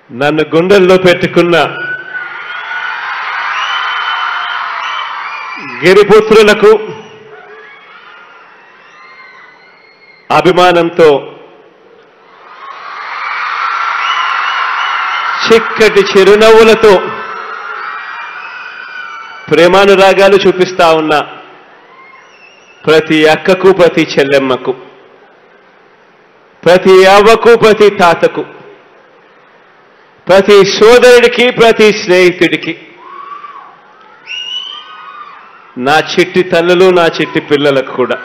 నన్ను గుండెల్లో పెట్టుకున్న గిరిపుత్రులకు అభిమానంతో చిక్కటి చిరునవ్వులతో ప్రేమానురాగాలు చూపిస్తా ఉన్న ప్రతి అక్కకు ప్రతి చెల్లెమ్మకు ప్రతి అవ్వకు ప్రతి తాతకు ప్రతి సోదరుడికి ప్రతి స్నేహితుడికి నా చిట్టి తల్లులు నా చిట్టి పిల్లలకు కూడా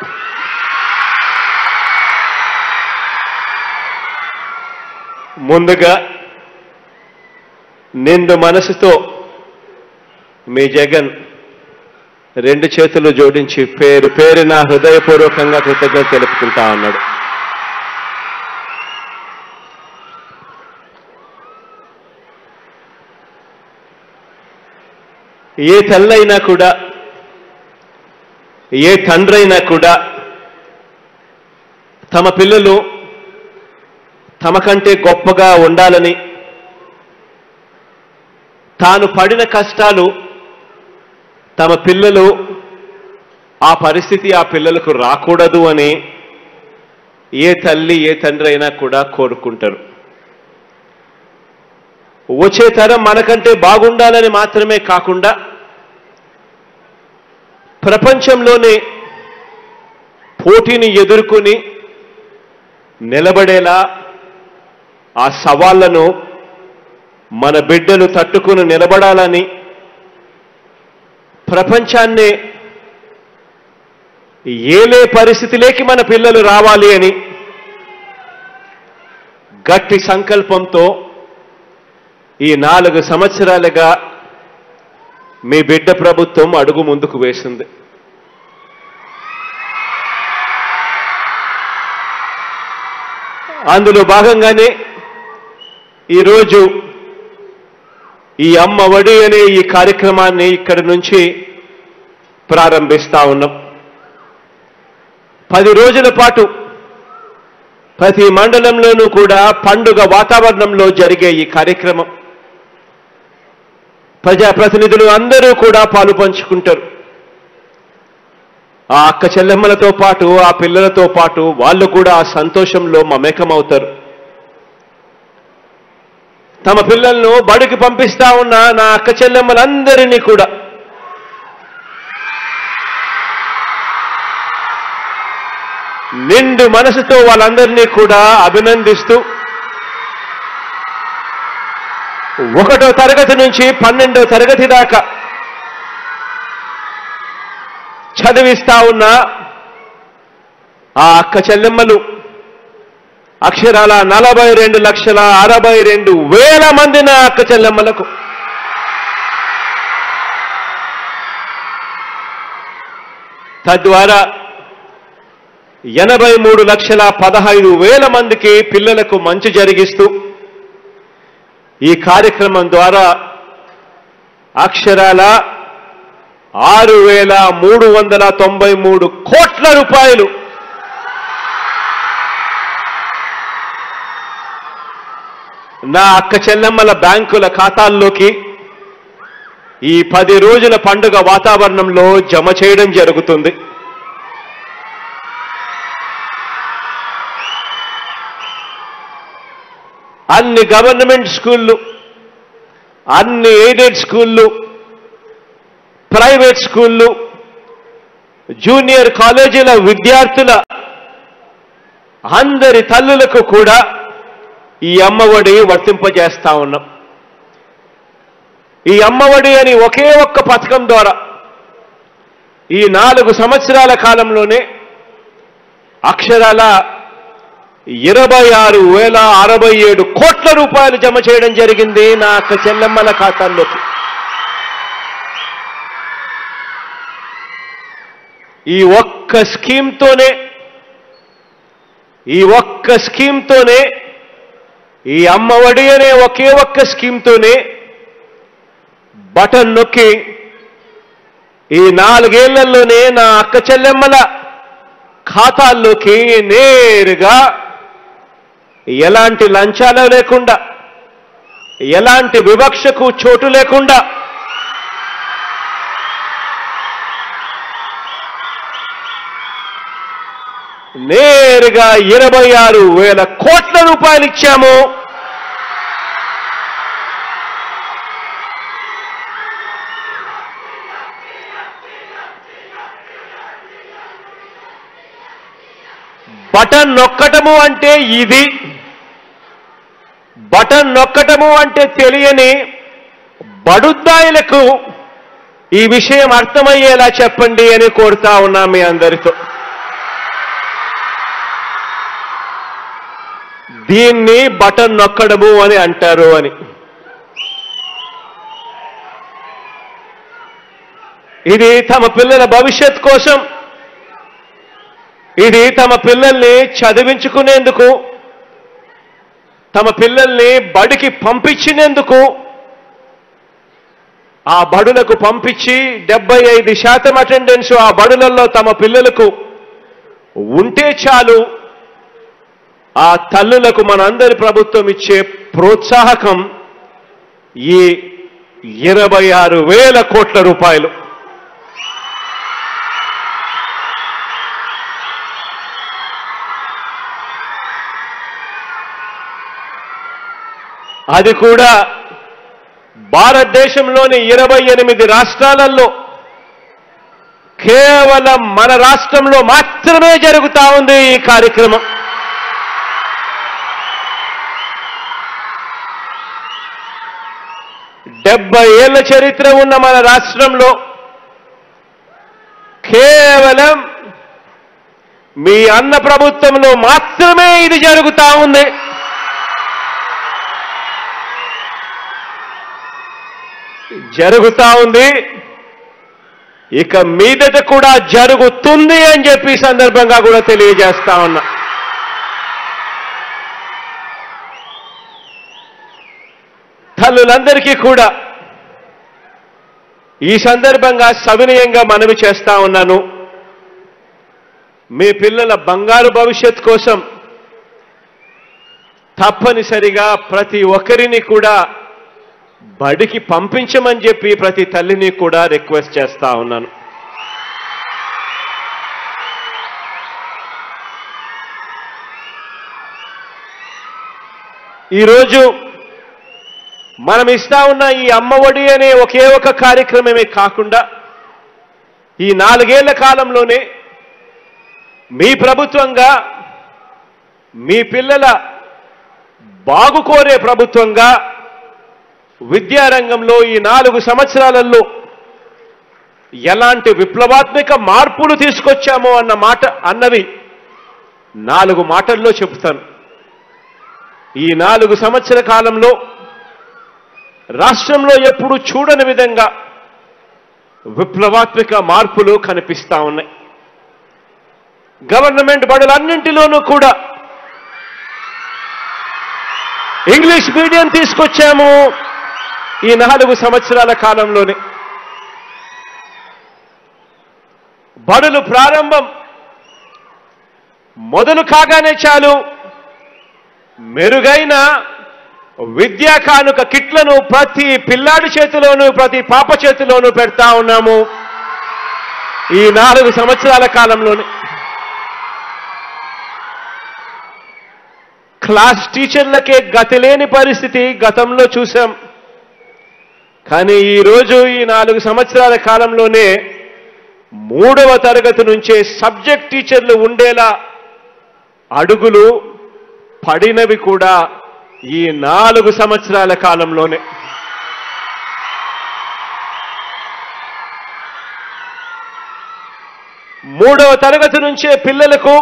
ముందుగా నిండు మనసుతో మీ జగన్ రెండు చేతులు జోడించి పేరు పేరు నా హృదయపూర్వకంగా కృతజ్ఞత తెలుపుకుంటా ఉన్నాడు ఏ తల్లైనా కూడా ఏ తండ్రైనా కూడా తమ పిల్లలు తమ కంటే గొప్పగా ఉండాలని తాను పడిన కష్టాలు తమ పిల్లలు ఆ పరిస్థితి ఆ పిల్లలకు రాకూడదు అని ఏ తల్లి ఏ తండ్రి అయినా కూడా కోరుకుంటారు వచ్చే తరం మనకంటే బాగుండాలని మాత్రమే కాకుండా ప్రపంచంలోనే పోటీని ఎదుర్కొని నిలబడేలా ఆ సవాళ్లను మన బిడ్డలు తట్టుకుని నిలబడాలని ప్రపంచాన్ని ఏలే పరిస్థితిలోకి మన పిల్లలు రావాలి అని గట్టి సంకల్పంతో ఈ నాలుగు సంవత్సరాలుగా మీ బిడ్డ ప్రభుత్వం అడుగు ముందుకు వేసింది అందులో భాగంగానే ఈరోజు ఈ అమ్మ ఒడి అనే ఈ కార్యక్రమాన్ని ఇక్కడి నుంచి ప్రారంభిస్తా ఉన్నాం పది రోజుల పాటు ప్రతి మండలంలోనూ కూడా పండుగ వాతావరణంలో జరిగే ఈ కార్యక్రమం ప్రజాప్రతినిధులు అందరూ కూడా పాలు పంచుకుంటారు ఆ అక్క చెల్లెమ్మలతో పాటు ఆ పిల్లలతో పాటు వాళ్ళు కూడా ఆ సంతోషంలో మమేకమవుతారు తమ పిల్లలను బడికి పంపిస్తా ఉన్న నా అక్క చెల్లెమ్మలందరినీ కూడా నిండు మనసుతో వాళ్ళందరినీ కూడా అభినందిస్తూ ఒకటో తరగతి నుంచి పన్నెండో తరగతి దాకా చదివిస్తా ఉన్న ఆ అక్క చెల్లెమ్మలు అక్షరాల నలభై రెండు లక్షల అరవై రెండు వేల మంది నా అక్క చెల్లెమ్మలకు తద్వారా ఎనభై మూడు లక్షల పదహైదు వేల మందికి పిల్లలకు మంచి జరిగిస్తూ ఈ కార్యక్రమం ద్వారా అక్షరాల ఆరు వేల మూడు వందల తొంభై మూడు కోట్ల రూపాయలు నా అక్క చెల్లెమ్మల బ్యాంకుల ఖాతాల్లోకి ఈ పది రోజుల పండుగ వాతావరణంలో జమ చేయడం జరుగుతుంది అన్ని గవర్నమెంట్ స్కూళ్ళు అన్ని ఎయిడెడ్ స్కూళ్ళు ప్రైవేట్ స్కూళ్ళు జూనియర్ కాలేజీల విద్యార్థుల అందరి తల్లులకు కూడా ఈ అమ్మఒడి వర్తింపజేస్తా ఉన్నాం ఈ అమ్మఒడి అని ఒకే ఒక్క పథకం ద్వారా ఈ నాలుగు సంవత్సరాల కాలంలోనే అక్షరాల ఇరవై ఆరు వేల అరవై ఏడు కోట్ల రూపాయలు జమ చేయడం జరిగింది నా అక్క చెల్లెమ్మల ఖాతాల్లోకి ఈ ఒక్క స్కీమ్తోనే ఈ ఒక్క స్కీమ్తోనే ఈ అమ్మఒడి అనే ఒకే ఒక్క స్కీమ్తోనే బటన్ నొక్కి ఈ నాలుగేళ్లలోనే నా అక్క చెల్లెమ్మల ఖాతాల్లోకి నేరుగా ఎలాంటి లంచాలు లేకుండా ఎలాంటి వివక్షకు చోటు లేకుండా నేరుగా ఇరవై ఆరు వేల కోట్ల రూపాయలు ఇచ్చాము బటన్ నొక్కటము అంటే ఇది బటన్ నొక్కటము అంటే తెలియని బడుద్దాయిలకు ఈ విషయం అర్థమయ్యేలా చెప్పండి అని కోరుతా ఉన్నా మీ అందరితో దీన్ని బటన్ నొక్కడము అని అంటారు అని ఇది తమ పిల్లల భవిష్యత్ కోసం ఇది తమ పిల్లల్ని చదివించుకునేందుకు తమ పిల్లల్ని బడికి పంపించినందుకు ఆ బడులకు పంపించి డెబ్బై ఐదు శాతం అటెండెన్స్ ఆ బడులలో తమ పిల్లలకు ఉంటే చాలు ఆ తల్లులకు మనందరి ప్రభుత్వం ఇచ్చే ప్రోత్సాహకం ఈ ఇరవై ఆరు వేల కోట్ల రూపాయలు అది కూడా భారతదేశంలోని ఇరవై ఎనిమిది రాష్ట్రాలలో కేవలం మన రాష్ట్రంలో మాత్రమే జరుగుతా ఉంది ఈ కార్యక్రమం డెబ్బై ఏళ్ల చరిత్ర ఉన్న మన రాష్ట్రంలో కేవలం మీ అన్న ప్రభుత్వంలో మాత్రమే ఇది జరుగుతా ఉంది జరుగుతా ఉంది ఇక మీదట కూడా జరుగుతుంది అని చెప్పి ఈ సందర్భంగా కూడా తెలియజేస్తా ఉన్నా తల్లులందరికీ కూడా ఈ సందర్భంగా సవినయంగా మనవి చేస్తా ఉన్నాను మీ పిల్లల బంగారు భవిష్యత్ కోసం తప్పనిసరిగా ప్రతి ఒక్కరిని కూడా బడికి పంపించమని చెప్పి ప్రతి తల్లిని కూడా రిక్వెస్ట్ చేస్తా ఉన్నాను ఈరోజు మనం ఇస్తా ఉన్న ఈ అమ్మఒడి అనే ఒకే ఒక కార్యక్రమమే కాకుండా ఈ నాలుగేళ్ల కాలంలోనే మీ ప్రభుత్వంగా మీ పిల్లల బాగు కోరే ప్రభుత్వంగా విద్యారంగంలో ఈ నాలుగు సంవత్సరాలలో ఎలాంటి విప్లవాత్మక మార్పులు తీసుకొచ్చామో అన్న మాట అన్నవి నాలుగు మాటల్లో చెబుతాను ఈ నాలుగు సంవత్సర కాలంలో రాష్ట్రంలో ఎప్పుడు చూడని విధంగా విప్లవాత్మక మార్పులు కనిపిస్తా ఉన్నాయి గవర్నమెంట్ బడులన్నింటిలోనూ కూడా ఇంగ్లీష్ మీడియం తీసుకొచ్చాము ఈ నాలుగు సంవత్సరాల కాలంలోనే బడులు ప్రారంభం మొదలు కాగానే చాలు మెరుగైన విద్యా కానుక కిట్లను ప్రతి పిల్లాడి చేతిలోనూ ప్రతి పాప చేతిలోనూ పెడతా ఉన్నాము ఈ నాలుగు సంవత్సరాల కాలంలోనే క్లాస్ టీచర్లకే గతి లేని పరిస్థితి గతంలో చూశాం కానీ ఈరోజు ఈ నాలుగు సంవత్సరాల కాలంలోనే మూడవ తరగతి నుంచే సబ్జెక్ట్ టీచర్లు ఉండేలా అడుగులు పడినవి కూడా ఈ నాలుగు సంవత్సరాల కాలంలోనే మూడవ తరగతి నుంచే పిల్లలకు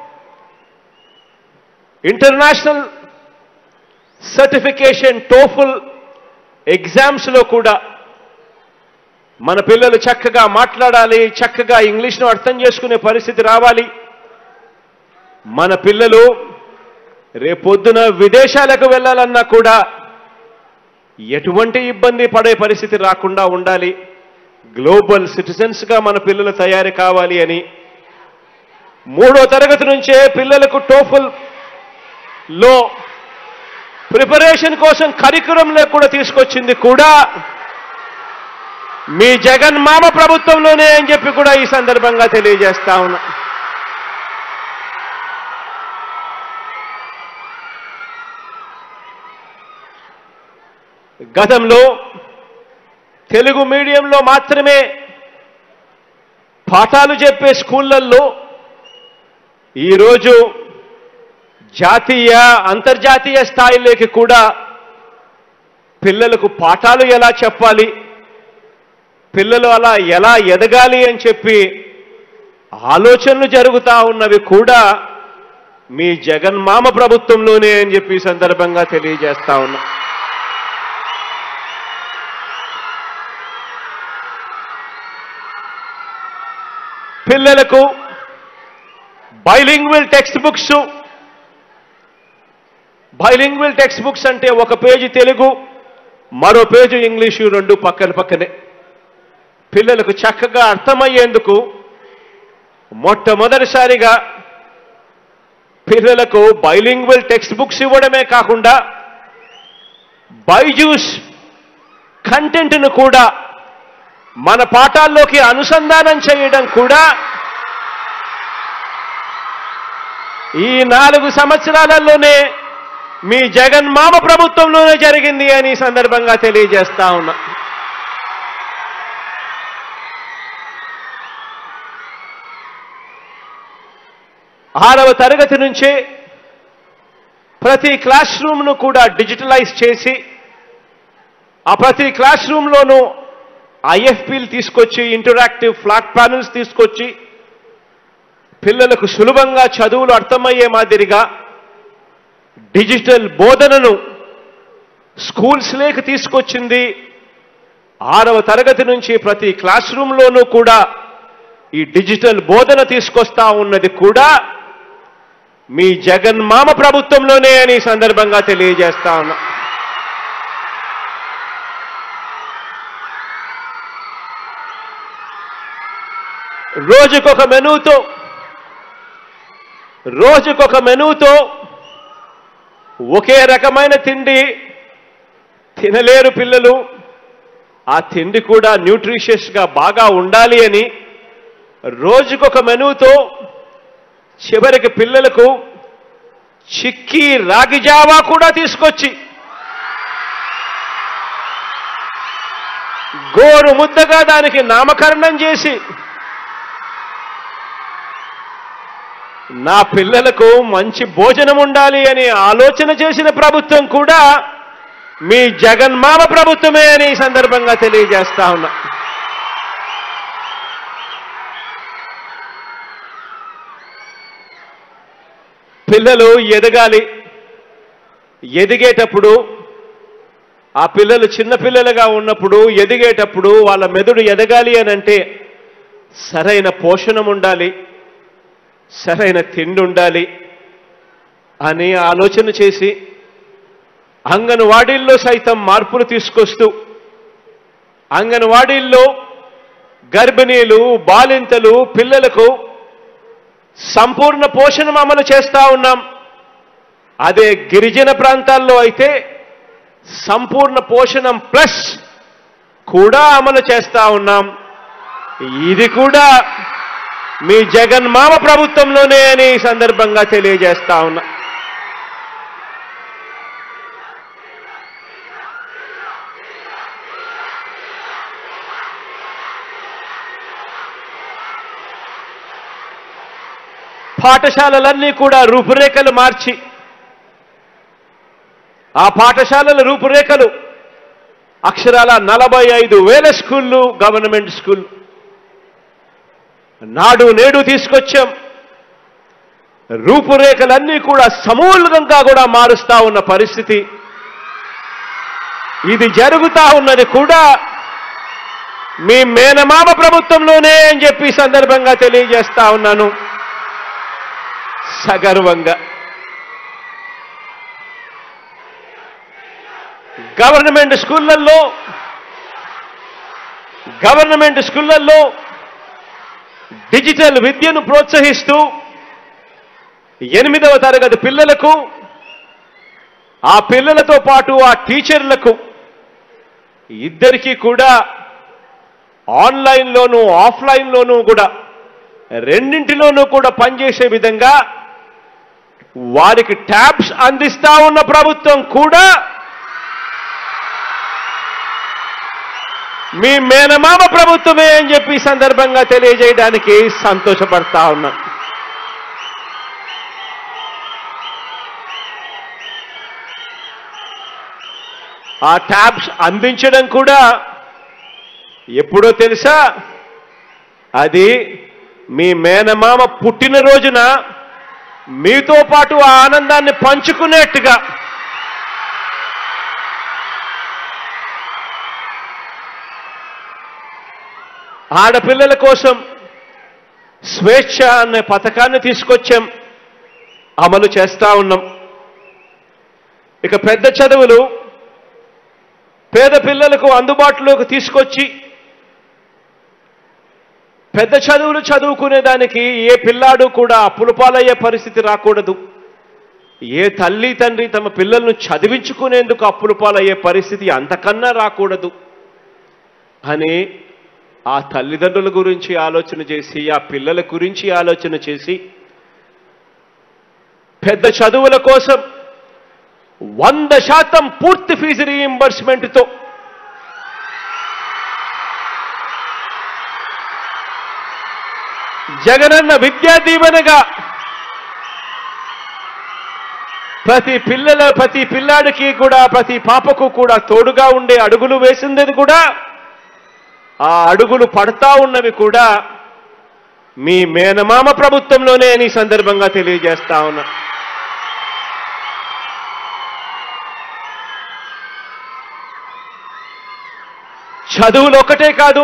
ఇంటర్నేషనల్ సర్టిఫికేషన్ టోఫుల్ ఎగ్జామ్స్లో కూడా మన పిల్లలు చక్కగా మాట్లాడాలి చక్కగా ఇంగ్లీష్ను అర్థం చేసుకునే పరిస్థితి రావాలి మన పిల్లలు రేపొద్దున విదేశాలకు వెళ్ళాలన్నా కూడా ఎటువంటి ఇబ్బంది పడే పరిస్థితి రాకుండా ఉండాలి గ్లోబల్ సిటిజన్స్గా మన పిల్లలు తయారు కావాలి అని మూడో తరగతి నుంచే పిల్లలకు టోఫుల్ లో ప్రిపరేషన్ కోసం కరికులంలో కూడా తీసుకొచ్చింది కూడా మీ జగన్ మామ ప్రభుత్వంలోనే అని చెప్పి కూడా ఈ సందర్భంగా తెలియజేస్తా ఉన్నా గతంలో తెలుగు మీడియంలో మాత్రమే పాఠాలు చెప్పే స్కూళ్ళల్లో ఈరోజు జాతీయ అంతర్జాతీయ స్థాయిలోకి కూడా పిల్లలకు పాఠాలు ఎలా చెప్పాలి పిల్లలు అలా ఎలా ఎదగాలి అని చెప్పి ఆలోచనలు జరుగుతా ఉన్నవి కూడా మీ జగన్మామ ప్రభుత్వంలోనే అని చెప్పి ఈ సందర్భంగా తెలియజేస్తా ఉన్నా పిల్లలకు bilingual text books bilingual text books అంటే ఒక పేజీ తెలుగు మరో పేజీ ఇంగ్లీషు రెండు పక్కన పక్కనే పిల్లలకు చక్కగా అర్థమయ్యేందుకు మొట్టమొదటిసారిగా పిల్లలకు బైలింగ్వల్ టెక్స్ట్ బుక్స్ ఇవ్వడమే కాకుండా బైజూస్ కంటెంట్ను కూడా మన పాఠాల్లోకి అనుసంధానం చేయడం కూడా ఈ నాలుగు సంవత్సరాలలోనే మీ జగన్మామ ప్రభుత్వంలోనే జరిగింది అని ఈ సందర్భంగా తెలియజేస్తా ఉన్నా ఆరవ తరగతి నుంచే ప్రతి క్లాస్ రూమ్ను కూడా డిజిటలైజ్ చేసి ఆ ప్రతి క్లాస్ రూమ్లోనూ ఐఎఫ్పీలు తీసుకొచ్చి ఇంటరాక్టివ్ ఫ్లాట్ ప్యానల్స్ తీసుకొచ్చి పిల్లలకు సులభంగా చదువులు అర్థమయ్యే మాదిరిగా డిజిటల్ బోధనను స్కూల్స్లోకి తీసుకొచ్చింది ఆరవ తరగతి నుంచి ప్రతి క్లాస్ రూమ్లోనూ కూడా ఈ డిజిటల్ బోధన తీసుకొస్తా ఉన్నది కూడా మీ జగన్మామ ప్రభుత్వంలోనే అని ఈ సందర్భంగా తెలియజేస్తా ఉన్నా రోజుకొక మెనూతో రోజుకొక మెనూతో ఒకే రకమైన తిండి తినలేరు పిల్లలు ఆ తిండి కూడా న్యూట్రిషియస్గా బాగా ఉండాలి అని రోజుకొక మెనూతో చివరికి పిల్లలకు చిక్కీ రాగి జావా కూడా తీసుకొచ్చి గోరు ముద్దగా దానికి నామకరణం చేసి నా పిల్లలకు మంచి భోజనం ఉండాలి అని ఆలోచన చేసిన ప్రభుత్వం కూడా మీ జగన్మామ ప్రభుత్వమే అని ఈ సందర్భంగా తెలియజేస్తా ఉన్నా పిల్లలు ఎదగాలి ఎదిగేటప్పుడు ఆ పిల్లలు చిన్నపిల్లలుగా ఉన్నప్పుడు ఎదిగేటప్పుడు వాళ్ళ మెదడు ఎదగాలి అని అంటే సరైన పోషణం ఉండాలి సరైన తిండి ఉండాలి అని ఆలోచన చేసి అంగన్వాడీల్లో సైతం మార్పులు తీసుకొస్తూ అంగన్వాడీల్లో గర్భిణీలు బాలింతలు పిల్లలకు సంపూర్ణ పోషణం అమలు చేస్తా ఉన్నాం అదే గిరిజన ప్రాంతాల్లో అయితే సంపూర్ణ పోషణం ప్లస్ కూడా అమలు చేస్తా ఉన్నాం ఇది కూడా మీ జగన్మామ ప్రభుత్వంలోనే అని ఈ సందర్భంగా తెలియజేస్తా ఉన్నా పాఠశాలలన్నీ కూడా రూపురేఖలు మార్చి ఆ పాఠశాలల రూపురేఖలు అక్షరాల నలభై ఐదు వేల స్కూళ్ళు గవర్నమెంట్ స్కూల్ నాడు నేడు తీసుకొచ్చాం రూపురేఖలన్నీ కూడా సమూలంగా కూడా మారుస్తా ఉన్న పరిస్థితి ఇది జరుగుతా ఉన్నది కూడా మీ మేనమామ ప్రభుత్వంలోనే అని చెప్పి ఈ సందర్భంగా తెలియజేస్తా ఉన్నాను సగర్వంగా గవర్నమెంట్ స్కూళ్ళల్లో గవర్నమెంట్ స్కూళ్ళల్లో డిజిటల్ విద్యను ప్రోత్సహిస్తూ ఎనిమిదవ తరగతి పిల్లలకు ఆ పిల్లలతో పాటు ఆ టీచర్లకు ఇద్దరికీ కూడా ఆన్లైన్లోనూ ఆఫ్లైన్లోనూ కూడా రెండింటిలోనూ కూడా పనిచేసే విధంగా వారికి ట్యాబ్స్ అందిస్తా ఉన్న ప్రభుత్వం కూడా మీ మేనమామ ప్రభుత్వమే అని చెప్పి ఈ సందర్భంగా తెలియజేయడానికి సంతోషపడతా ఉన్నా ఆ ట్యాబ్స్ అందించడం కూడా ఎప్పుడో తెలుసా అది మీ మేనమామ పుట్టినరోజున మీతో పాటు ఆ ఆనందాన్ని పంచుకునేట్టుగా ఆడపిల్లల కోసం స్వేచ్ఛ అనే పథకాన్ని తీసుకొచ్చాం అమలు చేస్తా ఉన్నాం ఇక పెద్ద చదువులు పేద పిల్లలకు అందుబాటులోకి తీసుకొచ్చి పెద్ద చదువులు చదువుకునేదానికి ఏ పిల్లాడు కూడా అప్పుల పాలయ్యే పరిస్థితి రాకూడదు ఏ తల్లి తండ్రి తమ పిల్లలను చదివించుకునేందుకు అప్పుల పాలయ్యే పరిస్థితి అంతకన్నా రాకూడదు అని ఆ తల్లిదండ్రుల గురించి ఆలోచన చేసి ఆ పిల్లల గురించి ఆలోచన చేసి పెద్ద చదువుల కోసం వంద శాతం పూర్తి ఫీజు రీయింబర్స్మెంట్తో జగనన్న విద్యా దీవెనగా ప్రతి పిల్లల ప్రతి పిల్లాడికి కూడా ప్రతి పాపకు కూడా తోడుగా ఉండే అడుగులు వేసింది కూడా ఆ అడుగులు పడతా ఉన్నవి కూడా మీ మేనమామ ప్రభుత్వంలోనే అని ఈ సందర్భంగా తెలియజేస్తా ఉన్నా చదువులు ఒకటే కాదు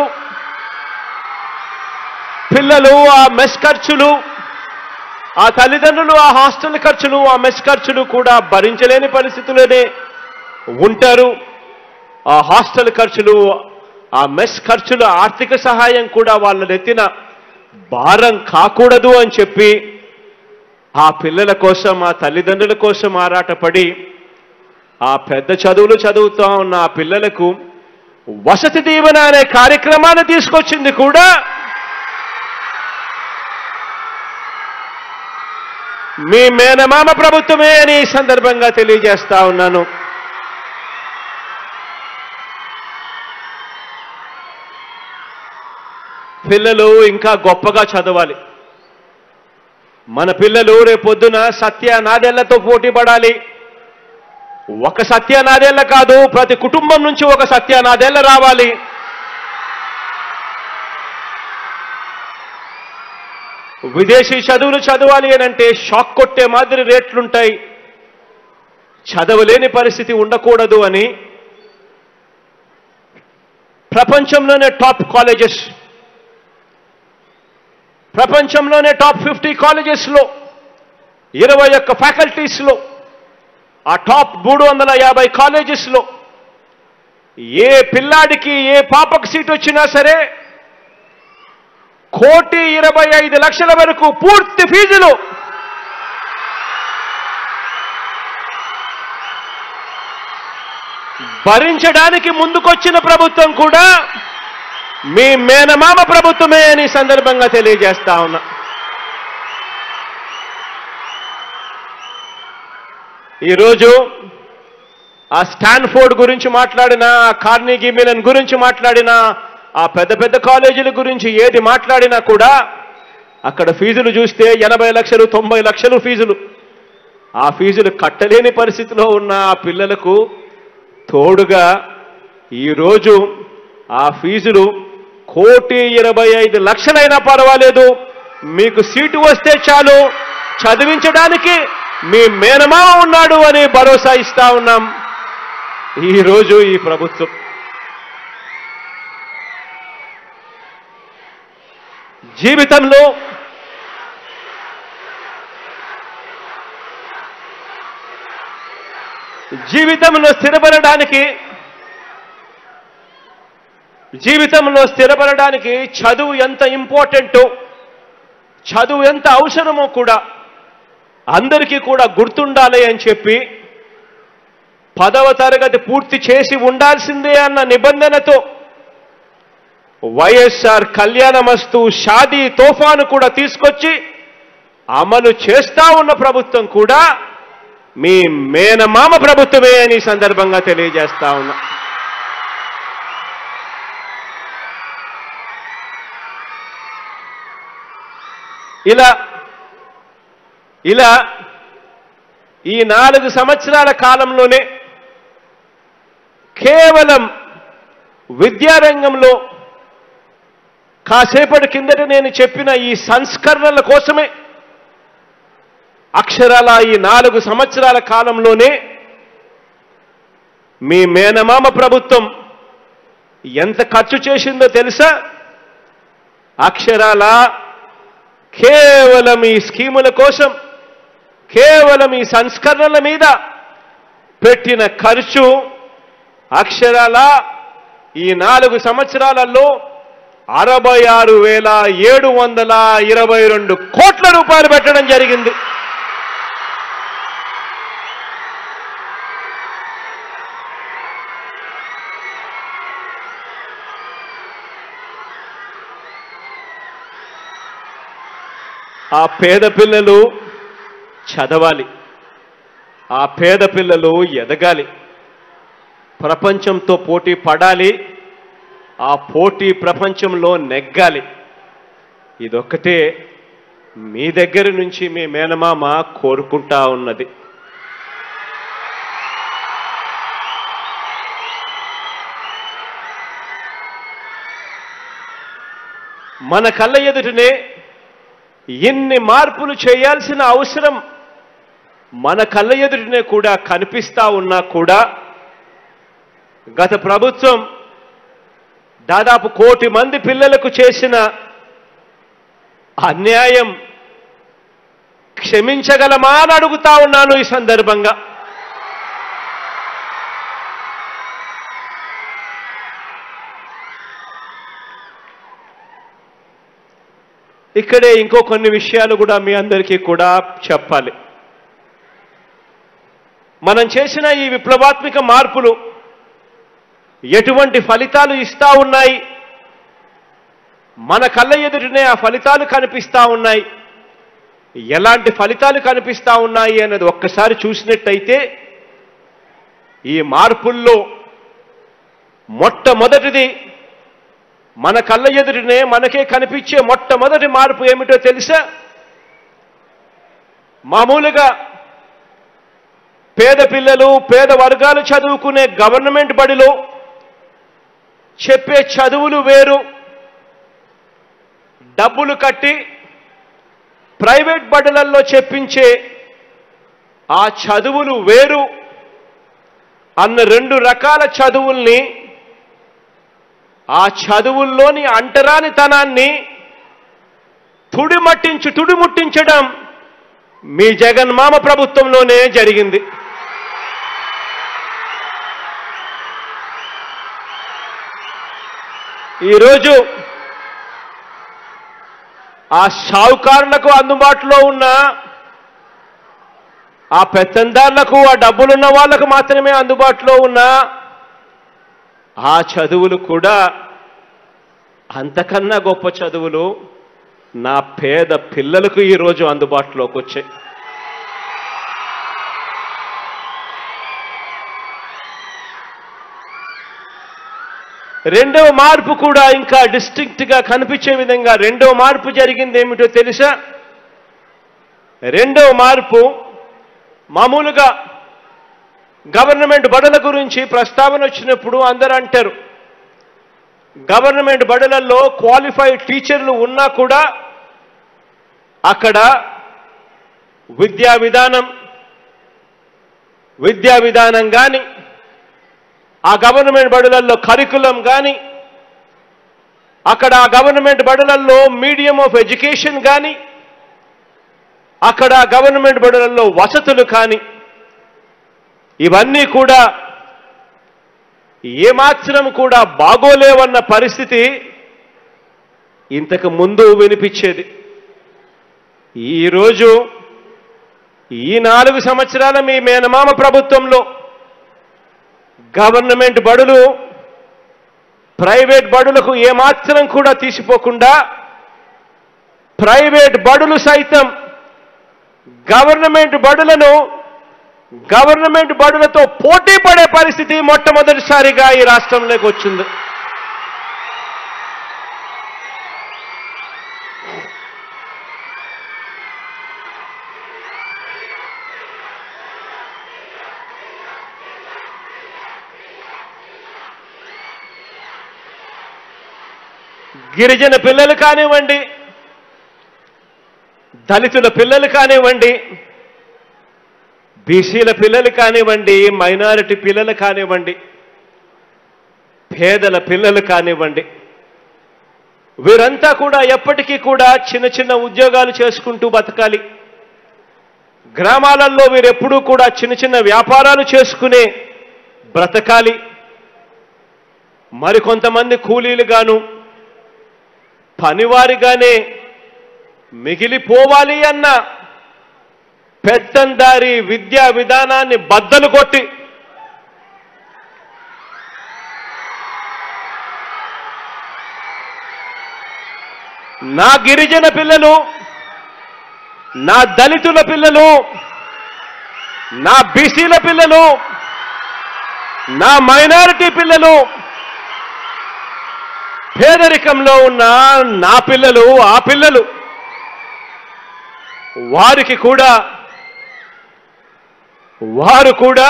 పిల్లలు ఆ మెస్ ఖర్చులు ఆ తల్లిదండ్రులు ఆ హాస్టల్ ఖర్చులు ఆ మెస్ ఖర్చులు కూడా భరించలేని పరిస్థితుల్లోనే ఉంటారు ఆ హాస్టల్ ఖర్చులు ఆ మెస్ ఖర్చుల ఆర్థిక సహాయం కూడా వాళ్ళ నెత్తిన భారం కాకూడదు అని చెప్పి ఆ పిల్లల కోసం ఆ తల్లిదండ్రుల కోసం ఆరాటపడి ఆ పెద్ద చదువులు చదువుతా ఉన్న ఆ పిల్లలకు వసతి దీవెన అనే కార్యక్రమాన్ని తీసుకొచ్చింది కూడా మీ మేనమామ ప్రభుత్వమే అని ఈ సందర్భంగా తెలియజేస్తా ఉన్నాను పిల్లలు ఇంకా గొప్పగా చదవాలి మన పిల్లలు రేపొద్దున సత్య నాదెళ్లతో పోటీ పడాలి ఒక సత్య నాదెళ్ళ కాదు ప్రతి కుటుంబం నుంచి ఒక సత్య నాదెళ్ళ రావాలి విదేశీ చదువులు చదవాలి అని అంటే షాక్ కొట్టే మాదిరి రేట్లుంటాయి చదవలేని పరిస్థితి ఉండకూడదు అని ప్రపంచంలోనే టాప్ కాలేజెస్ ప్రపంచంలోనే టాప్ ఫిఫ్టీ కాలేజెస్లో ఇరవై ఒక్క ఫ్యాకల్టీస్లో ఆ టాప్ మూడు వందల యాభై కాలేజెస్లో ఏ పిల్లాడికి ఏ పాపకు సీట్ వచ్చినా సరే కోటి ఇరవై ఐదు లక్షల వరకు పూర్తి ఫీజులు భరించడానికి ముందుకొచ్చిన ప్రభుత్వం కూడా మీ మేనమామ ప్రభుత్వమే అని ఈ సందర్భంగా తెలియజేస్తా ఉన్నా ఈరోజు ఆ స్టాన్ఫోర్డ్ గురించి మాట్లాడినా ఆ కార్నిగీ మిలన్ గురించి మాట్లాడినా ఆ పెద్ద పెద్ద కాలేజీల గురించి ఏది మాట్లాడినా కూడా అక్కడ ఫీజులు చూస్తే ఎనభై లక్షలు తొంభై లక్షలు ఫీజులు ఆ ఫీజులు కట్టలేని పరిస్థితిలో ఉన్న ఆ పిల్లలకు తోడుగా ఈరోజు ఆ ఫీజులు కోటి ఇరవై ఐదు లక్షలైనా పర్వాలేదు మీకు సీటు వస్తే చాలు చదివించడానికి మీ మేనమామ ఉన్నాడు అని భరోసా ఇస్తా ఉన్నాం ఈరోజు ఈ ప్రభుత్వం జీవితంలో జీవితంలో స్థిరపడడానికి జీవితంలో స్థిరపడడానికి చదువు ఎంత ఇంపార్టెంటో చదువు ఎంత అవసరమో కూడా అందరికీ కూడా గుర్తుండాలి అని చెప్పి పదవ తరగతి పూర్తి చేసి ఉండాల్సిందే అన్న నిబంధనతో వైఎస్ఆర్ కళ్యాణమస్తు షాదీ తోఫాను కూడా తీసుకొచ్చి అమలు చేస్తా ఉన్న ప్రభుత్వం కూడా మీ మేనమామ ప్రభుత్వమే అని ఈ సందర్భంగా తెలియజేస్తా ఉన్నా ఇలా ఇలా ఈ నాలుగు సంవత్సరాల కాలంలోనే కేవలం విద్యారంగంలో కాసేపటి కిందట నేను చెప్పిన ఈ సంస్కరణల కోసమే అక్షరాల ఈ నాలుగు సంవత్సరాల కాలంలోనే మీ మేనమామ ప్రభుత్వం ఎంత ఖర్చు చేసిందో తెలుసా అక్షరాల కేవలం ఈ స్కీముల కోసం కేవలం ఈ సంస్కరణల మీద పెట్టిన ఖర్చు అక్షరాల ఈ నాలుగు సంవత్సరాలలో అరవై ఆరు వేల ఏడు వందల ఇరవై రెండు కోట్ల రూపాయలు పెట్టడం జరిగింది ఆ పేద పిల్లలు చదవాలి ఆ పేద పిల్లలు ఎదగాలి ప్రపంచంతో పోటీ పడాలి ఆ పోటీ ప్రపంచంలో నెగ్గాలి ఇదొక్కటే మీ దగ్గర నుంచి మీ మేనమామ కోరుకుంటా ఉన్నది మన కళ్ళ ఎదుటనే ఎన్ని మార్పులు చేయాల్సిన అవసరం మన కళ్ళ ఎదుటనే కూడా కనిపిస్తా ఉన్నా కూడా గత ప్రభుత్వం దాదాపు కోటి మంది పిల్లలకు చేసిన అన్యాయం క్షమించగలమా అని అడుగుతా ఉన్నాను ఈ సందర్భంగా ఇక్కడే ఇంకో కొన్ని విషయాలు కూడా మీ అందరికీ కూడా చెప్పాలి మనం చేసిన ఈ విప్లవాత్మక మార్పులు ఎటువంటి ఫలితాలు ఇస్తా ఉన్నాయి మన కళ్ళ ఎదుటనే ఆ ఫలితాలు కనిపిస్తా ఉన్నాయి ఎలాంటి ఫలితాలు కనిపిస్తా ఉన్నాయి అనేది ఒక్కసారి చూసినట్టయితే ఈ మార్పుల్లో మొట్టమొదటిది మన కళ్ళ ఎదుటనే మనకే కనిపించే మొట్టమొదటి మార్పు ఏమిటో తెలుసా మామూలుగా పేద పిల్లలు పేద వర్గాలు చదువుకునే గవర్నమెంట్ బడిలో చెప్పే చదువులు వేరు డబ్బులు కట్టి ప్రైవేట్ బడులలో చెప్పించే ఆ చదువులు వేరు అన్న రెండు రకాల చదువుల్ని ఆ చదువుల్లోని అంటరానితనాన్ని తుడిమట్టించు తుడిముట్టించడం మీ జగన్మామ ప్రభుత్వంలోనే జరిగింది ఈరోజు ఆ షావుకారులకు అందుబాటులో ఉన్న ఆ పెత్తందారులకు ఆ డబ్బులున్న వాళ్లకు మాత్రమే అందుబాటులో ఉన్న ఆ చదువులు కూడా అంతకన్నా గొప్ప చదువులు నా పేద పిల్లలకు ఈరోజు అందుబాటులోకి వచ్చాయి రెండవ మార్పు కూడా ఇంకా డిస్టింక్ట్ గా కనిపించే విధంగా రెండవ మార్పు జరిగింది ఏమిటో తెలుసా రెండవ మార్పు మామూలుగా గవర్నమెంట్ బడుల గురించి ప్రస్తావన వచ్చినప్పుడు అందరూ అంటారు గవర్నమెంట్ బడులలో క్వాలిఫైడ్ టీచర్లు ఉన్నా కూడా అక్కడ విద్యా విధానం విద్యా విధానం కానీ ఆ గవర్నమెంట్ బడులలో కరికులం కానీ అక్కడ ఆ గవర్నమెంట్ బడులలో మీడియం ఆఫ్ ఎడ్యుకేషన్ కానీ అక్కడ ఆ గవర్నమెంట్ బడులలో వసతులు కానీ ఇవన్నీ కూడా ఏమాత్రం కూడా బాగోలేవన్న పరిస్థితి ఇంతకు ముందు వినిపించేది ఈరోజు ఈ నాలుగు సంవత్సరాల మీ మేనమామ ప్రభుత్వంలో గవర్నమెంట్ బడులు ప్రైవేట్ బడులకు ఏమాత్రం కూడా తీసిపోకుండా ప్రైవేట్ బడులు సైతం గవర్నమెంట్ బడులను గవర్నమెంట్ బడులతో పోటీ పడే పరిస్థితి మొట్టమొదటిసారిగా ఈ రాష్ట్రంలోకి వచ్చింది గిరిజన పిల్లలు కానివ్వండి దళితుల పిల్లలు కానివ్వండి బీసీల పిల్లలు కానివ్వండి మైనారిటీ పిల్లలు కానివ్వండి పేదల పిల్లలు కానివ్వండి వీరంతా కూడా ఎప్పటికీ కూడా చిన్న చిన్న ఉద్యోగాలు చేసుకుంటూ బతకాలి గ్రామాలలో వీరెప్పుడూ కూడా చిన్న చిన్న వ్యాపారాలు చేసుకునే బ్రతకాలి మరికొంతమంది కూలీలుగాను పనివారిగానే మిగిలిపోవాలి అన్న పెత్తందారి విద్యా విధానాన్ని బద్దలు కొట్టి నా గిరిజన పిల్లలు నా దళితుల పిల్లలు నా బీసీల పిల్లలు నా మైనారిటీ పిల్లలు పేదరికంలో ఉన్న నా పిల్లలు ఆ పిల్లలు వారికి కూడా వారు కూడా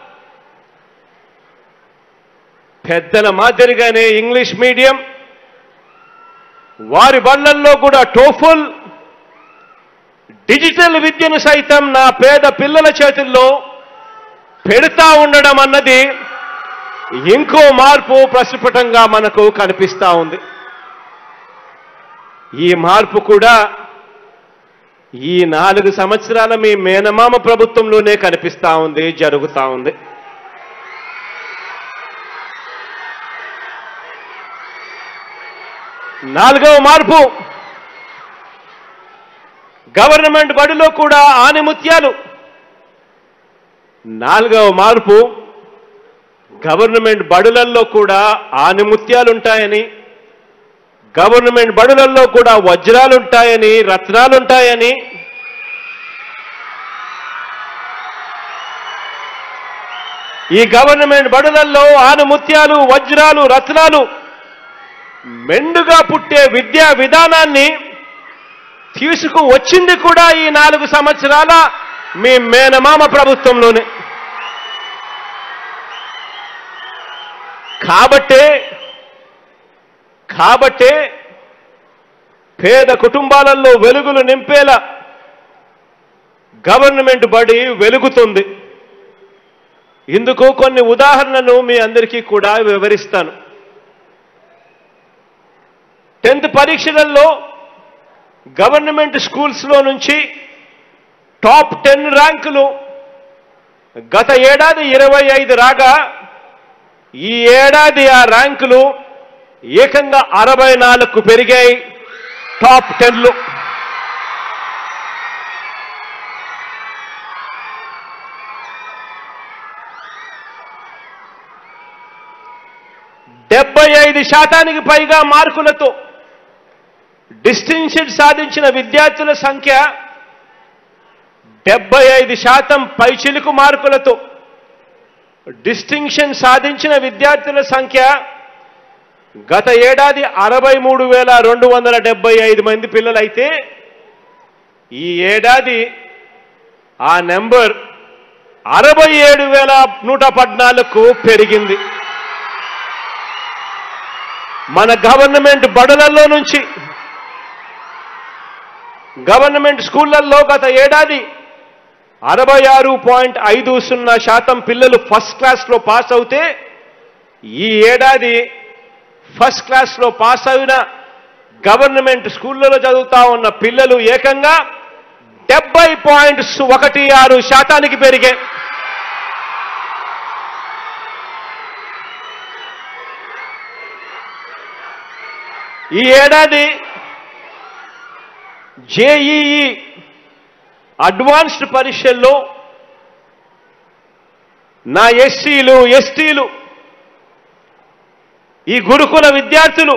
పెద్దల మాదిరిగానే ఇంగ్లీష్ మీడియం వారి బళ్ళల్లో కూడా టోఫుల్ డిజిటల్ విద్యను సైతం నా పేద పిల్లల చేతుల్లో పెడతా ఉండడం అన్నది ఇంకో మార్పు ప్రస్ఫుటంగా మనకు కనిపిస్తా ఉంది ఈ మార్పు కూడా ఈ నాలుగు సంవత్సరాల మీ మేనమామ ప్రభుత్వంలోనే కనిపిస్తా ఉంది జరుగుతా ఉంది నాలుగవ మార్పు గవర్నమెంట్ బడిలో కూడా ఆనిముత్యాలు నాలుగవ మార్పు గవర్నమెంట్ బడులల్లో కూడా ఆనిముత్యాలుంటాయని గవర్నమెంట్ బడులల్లో కూడా వజ్రాలుంటాయని రత్నాలుంటాయని ఈ గవర్నమెంట్ బడులల్లో ఆనుముత్యాలు వజ్రాలు రత్నాలు మెండుగా పుట్టే విద్యా విధానాన్ని తీసుకు వచ్చింది కూడా ఈ నాలుగు సంవత్సరాల మీ మేనమామ ప్రభుత్వంలోనే కాబట్టే కాబట్టే పేద కుటుంబాలలో వెలుగులు నింపేలా గవర్నమెంట్ బడి వెలుగుతుంది ఇందుకు కొన్ని ఉదాహరణలు మీ అందరికీ కూడా వివరిస్తాను టెన్త్ పరీక్షలలో గవర్నమెంట్ స్కూల్స్లో నుంచి టాప్ టెన్ ర్యాంకులు గత ఏడాది ఇరవై ఐదు రాగా ఈ ఏడాది ఆ ర్యాంకులు ఏకంగా అరవై నాలుగు పెరిగాయి టాప్ టెన్లు డెబ్బై ఐదు శాతానికి పైగా మార్కులతో డిస్టింక్షన్ సాధించిన విద్యార్థుల సంఖ్య డెబ్బై ఐదు శాతం పైచిలుకు మార్కులతో డిస్టింక్షన్ సాధించిన విద్యార్థుల సంఖ్య గత ఏడాది అరవై మూడు వేల రెండు వందల డెబ్బై ఐదు మంది పిల్లలైతే ఈ ఏడాది ఆ నెంబర్ అరవై ఏడు వేల నూట పద్నాలుగుకు పెరిగింది మన గవర్నమెంట్ బడులలో నుంచి గవర్నమెంట్ స్కూళ్లలో గత ఏడాది అరవై ఆరు పాయింట్ ఐదు సున్నా శాతం పిల్లలు ఫస్ట్ క్లాస్లో పాస్ అవుతే ఈ ఏడాది ఫస్ట్ క్లాస్లో పాస్ అయిన గవర్నమెంట్ స్కూళ్ళలో చదువుతా ఉన్న పిల్లలు ఏకంగా డెబ్బై పాయింట్ ఒకటి ఆరు శాతానికి పెరిగాయి ఈ ఏడాది జేఈఈ అడ్వాన్స్డ్ పరీక్షల్లో నా ఎస్సీలు ఎస్టీలు ఈ గురుకుల విద్యార్థులు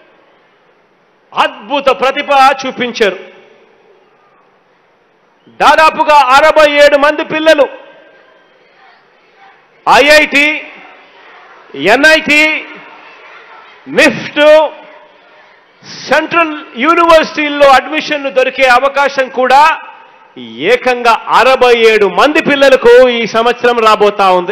అద్భుత ప్రతిభ చూపించారు దాదాపుగా అరవై ఏడు మంది పిల్లలు ఐఐటి ఎన్ఐటి నిఫ్ట్ సెంట్రల్ యూనివర్సిటీల్లో అడ్మిషన్లు దొరికే అవకాశం కూడా ఏకంగా అరవై ఏడు మంది పిల్లలకు ఈ సంవత్సరం రాబోతా ఉంది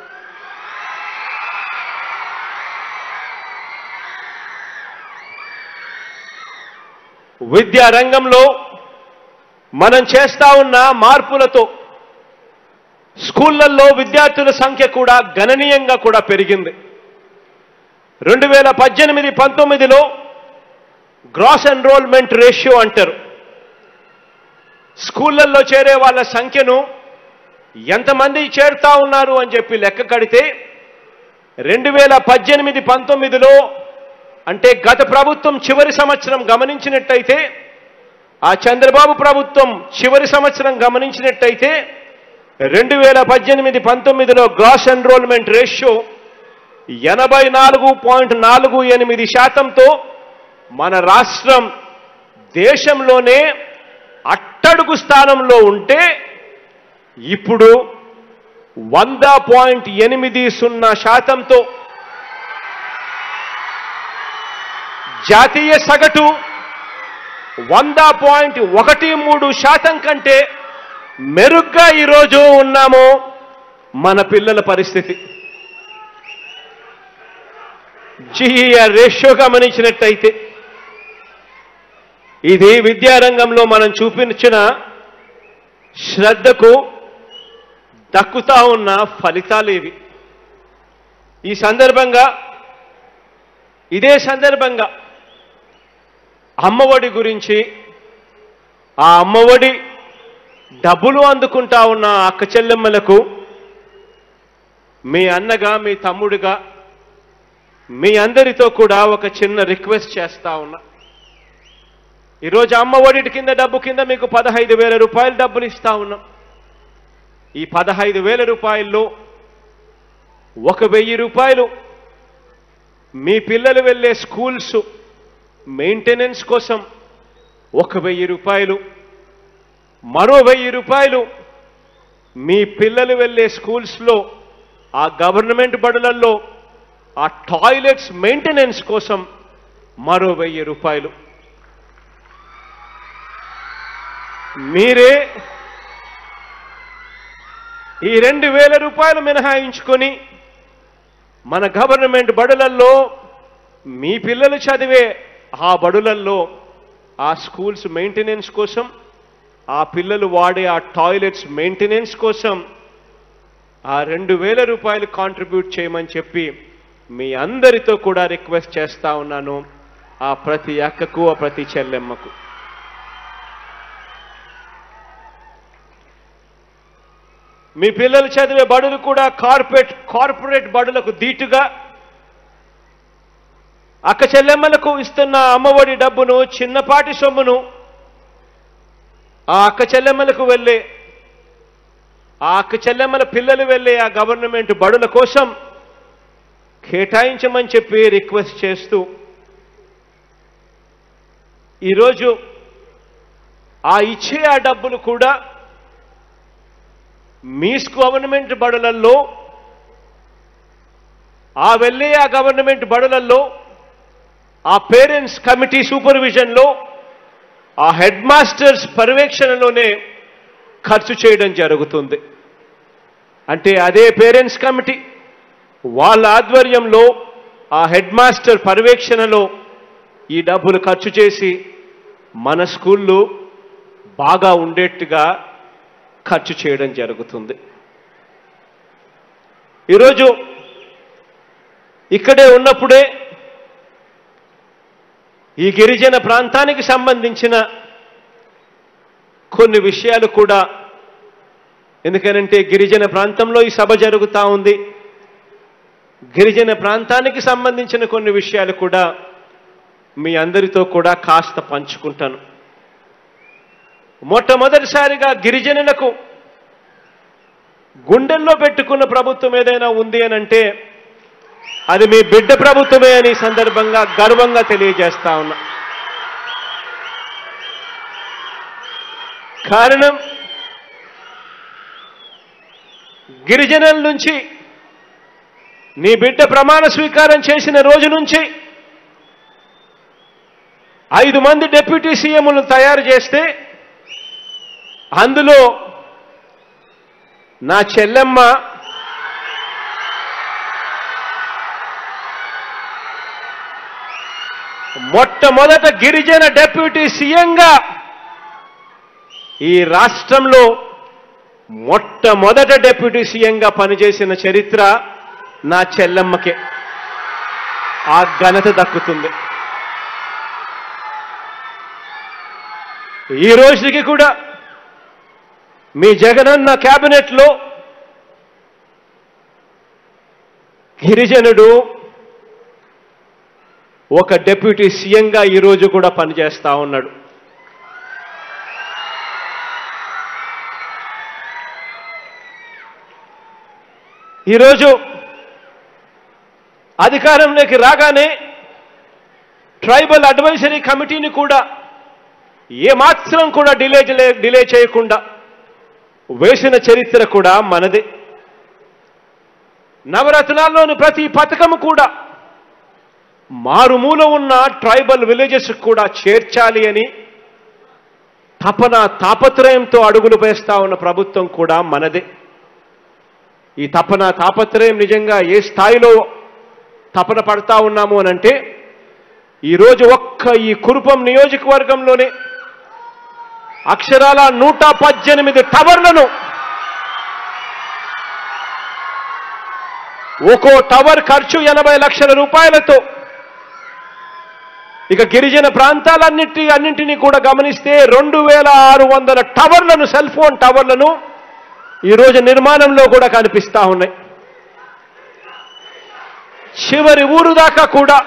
విద్యా రంగంలో మనం చేస్తా ఉన్న మార్పులతో స్కూళ్లలో విద్యార్థుల సంఖ్య కూడా గణనీయంగా కూడా పెరిగింది రెండు వేల పద్దెనిమిది పంతొమ్మిదిలో గ్రాస్ ఎన్రోల్మెంట్ రేషియో అంటారు స్కూళ్ళల్లో చేరే వాళ్ళ సంఖ్యను ఎంతమంది చేరుతా ఉన్నారు అని చెప్పి లెక్క కడితే రెండు వేల పద్దెనిమిది పంతొమ్మిదిలో అంటే గత ప్రభుత్వం చివరి సంవత్సరం గమనించినట్టయితే ఆ చంద్రబాబు ప్రభుత్వం చివరి సంవత్సరం గమనించినట్టయితే రెండు వేల పద్దెనిమిది పంతొమ్మిదిలో గ్రాస్ ఎన్రోల్మెంట్ రేషియో ఎనభై నాలుగు పాయింట్ నాలుగు ఎనిమిది శాతంతో మన రాష్ట్రం దేశంలోనే అట్టడుగు స్థానంలో ఉంటే ఇప్పుడు వంద పాయింట్ ఎనిమిది సున్నా శాతంతో జాతీయ సగటు వంద పాయింట్ ఒకటి మూడు శాతం కంటే మెరుగ్గా ఈరోజు ఉన్నాము మన పిల్లల పరిస్థితి జిఈఆర్ రేషియో గమనించినట్టయితే ఇది విద్యారంగంలో మనం చూపించిన శ్రద్ధకు దక్కుతా ఉన్న ఫలితాలు ఇవి ఈ సందర్భంగా ఇదే సందర్భంగా అమ్మఒడి గురించి ఆ అమ్మఒడి డబ్బులు అందుకుంటా ఉన్న అక్క చెల్లెమ్మలకు మీ అన్నగా మీ తమ్ముడిగా మీ అందరితో కూడా ఒక చిన్న రిక్వెస్ట్ చేస్తా ఉన్నా ఈరోజు అమ్మ ఒడిటి కింద డబ్బు కింద మీకు పదహైదు వేల రూపాయలు డబ్బులు ఇస్తా ఉన్నాం ఈ పదహైదు వేల రూపాయల్లో ఒక వెయ్యి రూపాయలు మీ పిల్లలు వెళ్ళే స్కూల్స్ మెయింటెనెన్స్ కోసం ఒక వెయ్యి రూపాయలు మరో వెయ్యి రూపాయలు మీ పిల్లలు వెళ్ళే స్కూల్స్లో ఆ గవర్నమెంట్ బడులలో ఆ టాయిలెట్స్ మెయింటెనెన్స్ కోసం మరో వెయ్యి రూపాయలు మీరే ఈ రెండు వేల రూపాయలు మినహాయించుకొని మన గవర్నమెంట్ బడులల్లో మీ పిల్లలు చదివే ఆ బడులల్లో ఆ స్కూల్స్ మెయింటెనెన్స్ కోసం ఆ పిల్లలు వాడే ఆ టాయిలెట్స్ మెయింటెనెన్స్ కోసం ఆ రెండు వేల రూపాయలు కాంట్రిబ్యూట్ చేయమని చెప్పి మీ అందరితో కూడా రిక్వెస్ట్ చేస్తా ఉన్నాను ఆ ప్రతి అక్కకు ఆ ప్రతి చెల్లెమ్మకు మీ పిల్లలు చదివే బడులు కూడా కార్పొరేట్ కార్పొరేట్ బడులకు దీటుగా అక్క చెల్లెమ్మలకు ఇస్తున్న అమ్మఒడి డబ్బును చిన్నపాటి సొమ్మును ఆ అక్క చెల్లెమ్మలకు వెళ్ళే ఆ అక్క చెల్లెమ్మల పిల్లలు వెళ్ళే ఆ గవర్నమెంట్ బడుల కోసం కేటాయించమని చెప్పి రిక్వెస్ట్ చేస్తూ ఈరోజు ఆ ఇచ్చే ఆ డబ్బులు కూడా మీ గవర్నమెంట్ బడులలో ఆ వెళ్ళే ఆ గవర్నమెంట్ బడులలో ఆ పేరెంట్స్ కమిటీ సూపర్విజన్లో ఆ హెడ్ మాస్టర్స్ పర్యవేక్షణలోనే ఖర్చు చేయడం జరుగుతుంది అంటే అదే పేరెంట్స్ కమిటీ వాళ్ళ ఆధ్వర్యంలో ఆ హెడ్ మాస్టర్ పర్యవేక్షణలో ఈ డబ్బులు ఖర్చు చేసి మన స్కూళ్ళు బాగా ఉండేట్టుగా ఖర్చు చేయడం జరుగుతుంది ఈరోజు ఇక్కడే ఉన్నప్పుడే ఈ గిరిజన ప్రాంతానికి సంబంధించిన కొన్ని విషయాలు కూడా ఎందుకనంటే గిరిజన ప్రాంతంలో ఈ సభ జరుగుతూ ఉంది గిరిజన ప్రాంతానికి సంబంధించిన కొన్ని విషయాలు కూడా మీ అందరితో కూడా కాస్త పంచుకుంటాను మొట్టమొదటిసారిగా గిరిజనులకు గుండెల్లో పెట్టుకున్న ప్రభుత్వం ఏదైనా ఉంది అని అంటే అది మీ బిడ్డ ప్రభుత్వమే అని ఈ సందర్భంగా గర్వంగా తెలియజేస్తా ఉన్నా కారణం గిరిజనుల నుంచి నీ బిడ్డ ప్రమాణ స్వీకారం చేసిన రోజు నుంచి ఐదు మంది డిప్యూటీ సీఎంలను తయారు చేస్తే అందులో నా చెల్లెమ్మ మొట్టమొదట గిరిజన డెప్యూటీ సీఎంగా ఈ రాష్ట్రంలో మొట్టమొదట డెప్యూటీ సీఎంగా పనిచేసిన చరిత్ర నా చెల్లెమ్మకే ఆ ఘనత దక్కుతుంది ఈ రోజుకి కూడా మీ జగనన్న క్యాబినెట్లో గిరిజనుడు ఒక డెప్యూటీ సీఎంగా ఈరోజు కూడా పనిచేస్తా ఉన్నాడు ఈరోజు అధికారంలోకి రాగానే ట్రైబల్ అడ్వైజరీ కమిటీని కూడా ఏమాత్రం కూడా డిలే చేయలే- డిలే చేయకుండా వేసిన చరిత్ర కూడా మనదే నవరత్నాల్లోని ప్రతి పథకము కూడా మారుమూల ఉన్న ట్రైబల్ విలేజెస్ కూడా చేర్చాలి అని తపన తాపత్రయంతో అడుగులు వేస్తా ఉన్న ప్రభుత్వం కూడా మనదే ఈ తపన తాపత్రయం నిజంగా ఏ స్థాయిలో తపన పడతా ఉన్నాము అనంటే ఈరోజు ఒక్క ఈ కురుపం నియోజకవర్గంలోనే అక్షరాల నూట పద్దెనిమిది టవర్లను ఒక్కో టవర్ ఖర్చు ఎనభై లక్షల రూపాయలతో ఇక గిరిజన ప్రాంతాలన్నిటి అన్నింటినీ కూడా గమనిస్తే రెండు వేల ఆరు వందల టవర్లను సెల్ ఫోన్ టవర్లను ఈరోజు నిర్మాణంలో కూడా కనిపిస్తా ఉన్నాయి చివరి ఊరు దాకా కూడా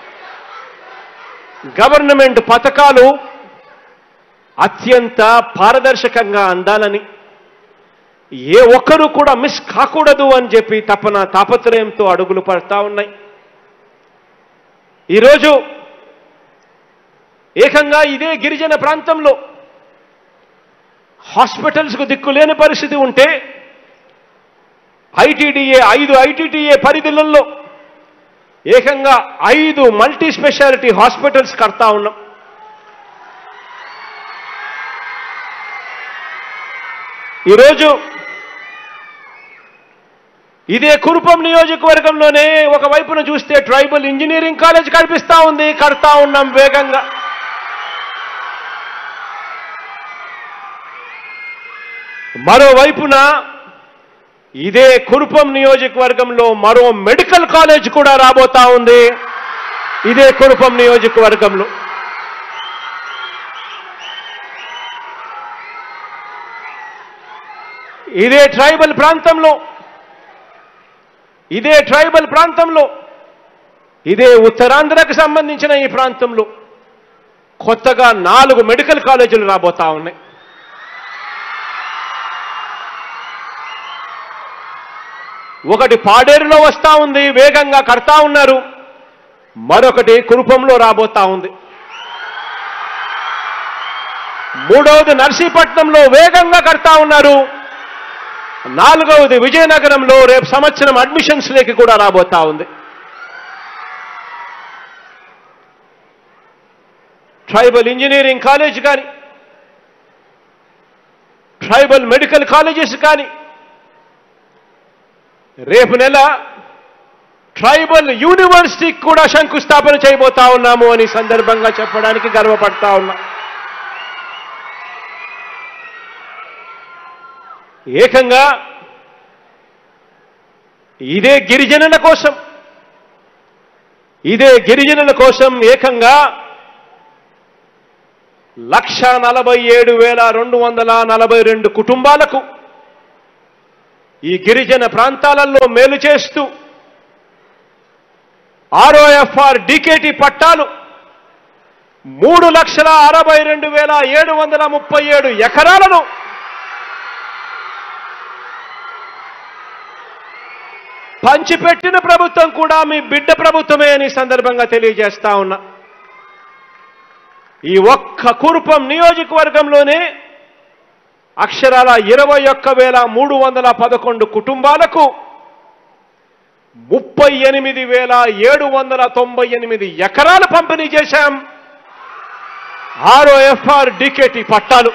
గవర్నమెంట్ పథకాలు అత్యంత పారదర్శకంగా అందాలని ఏ ఒక్కరూ కూడా మిస్ కాకూడదు అని చెప్పి తపన తాపత్రయంతో అడుగులు పడతా ఉన్నాయి ఈరోజు ఏకంగా ఇదే గిరిజన ప్రాంతంలో హాస్పిటల్స్కు దిక్కులేని పరిస్థితి ఉంటే ఐటీడీఏ ఐదు ఐటీడీఏ పరిధులలో ఏకంగా ఐదు మల్టీ స్పెషాలిటీ హాస్పిటల్స్ కడతా ఉన్నాం ఈరోజు ఇదే కురుపం నియోజకవర్గంలోనే ఒకవైపున చూస్తే ట్రైబల్ ఇంజనీరింగ్ కాలేజ్ కనిపిస్తా ఉంది కడతా ఉన్నాం వేగంగా మరోవైపున ఇదే కురుపం నియోజకవర్గంలో మరో మెడికల్ కాలేజ్ కూడా రాబోతా ఉంది ఇదే కురుపం నియోజకవర్గంలో ఇదే ట్రైబల్ ప్రాంతంలో ఇదే ట్రైబల్ ప్రాంతంలో ఇదే ఉత్తరాంధ్రకు సంబంధించిన ఈ ప్రాంతంలో కొత్తగా నాలుగు మెడికల్ కాలేజీలు రాబోతా ఉన్నాయి ఒకటి పాడేరులో వస్తా ఉంది వేగంగా కడతా ఉన్నారు మరొకటి కురుపంలో రాబోతా ఉంది మూడవది నర్సీపట్నంలో వేగంగా కడతా ఉన్నారు నాలుగవది విజయనగరంలో రేపు సంవత్సరం అడ్మిషన్స్ లేకి కూడా రాబోతా ఉంది ట్రైబల్ ఇంజనీరింగ్ కాలేజ్ కానీ ట్రైబల్ మెడికల్ కాలేజెస్ కానీ రేపు నెల ట్రైబల్ యూనివర్సిటీకి కూడా శంకుస్థాపన చేయబోతా ఉన్నాము అని సందర్భంగా చెప్పడానికి గర్వపడతా ఉన్నా ఏకంగా ఇదే గిరిజనుల కోసం ఇదే గిరిజనుల కోసం ఏకంగా లక్ష నలభై ఏడు వేల రెండు వందల నలభై రెండు కుటుంబాలకు ఈ గిరిజన ప్రాంతాలలో మేలు చేస్తూ ఆర్ఓఎఫ్ఆర్ డికేటి పట్టాలు మూడు లక్షల అరవై రెండు వేల ఏడు వందల ముప్పై ఏడు ఎకరాలను పంచిపెట్టిన ప్రభుత్వం కూడా మీ బిడ్డ ప్రభుత్వమే అని ఈ సందర్భంగా తెలియజేస్తా ఉన్నా ఈ ఒక్క కురుపం నియోజకవర్గంలోనే అక్షరాల ఇరవై ఒక్క వేల మూడు వందల పదకొండు కుటుంబాలకు ముప్పై ఎనిమిది వేల ఏడు వందల తొంభై ఎనిమిది ఎకరాలు పంపిణీ చేశాం ఆరో ఎఫ్ఆర్ డికేటి పట్టాలు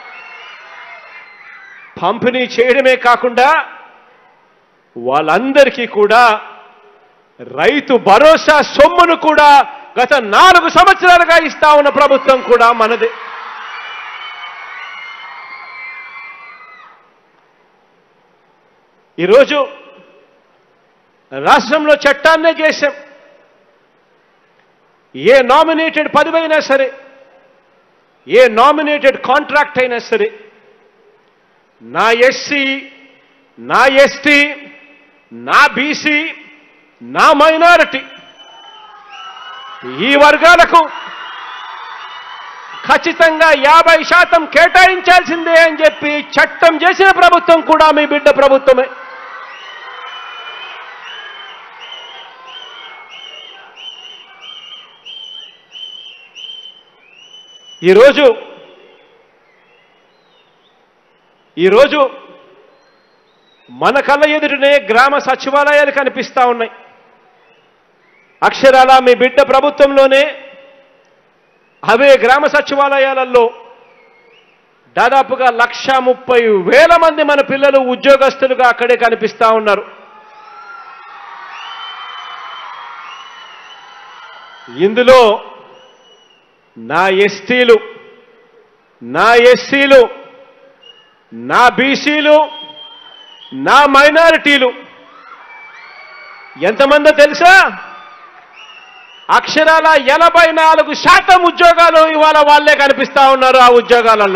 పంపిణీ చేయడమే కాకుండా వాళ్ళందరికీ కూడా రైతు భరోసా సొమ్మును కూడా గత నాలుగు సంవత్సరాలుగా ఇస్తా ఉన్న ప్రభుత్వం కూడా మనదే ఈరోజు రాష్ట్రంలో చట్టాన్నే చేశాం ఏ నామినేటెడ్ పదవైనా సరే ఏ నామినేటెడ్ కాంట్రాక్ట్ అయినా సరే నా ఎస్సీ నా ఎస్టీ నా బీసీ నా మైనారిటీ ఈ వర్గాలకు ఖచ్చితంగా యాభై శాతం కేటాయించాల్సిందే అని చెప్పి చట్టం చేసిన ప్రభుత్వం కూడా మీ బిడ్డ ప్రభుత్వమే ఈరోజు ఈరోజు మన కళ్ళ ఎదుటనే గ్రామ సచివాలయాలు కనిపిస్తా ఉన్నాయి అక్షరాల మీ బిడ్డ ప్రభుత్వంలోనే అవే గ్రామ సచివాలయాలలో దాదాపుగా లక్ష ముప్పై వేల మంది మన పిల్లలు ఉద్యోగస్తులుగా అక్కడే కనిపిస్తా ఉన్నారు ఇందులో నా ఎస్టీలు నా ఎస్సీలు నా బీసీలు నా మైనారిటీలు ఎంతమందో తెలుసా అక్షరాల ఎనభై నాలుగు శాతం ఉద్యోగాలు ఇవాళ వాళ్ళే కనిపిస్తా ఉన్నారు ఆ ఉద్యోగాలలో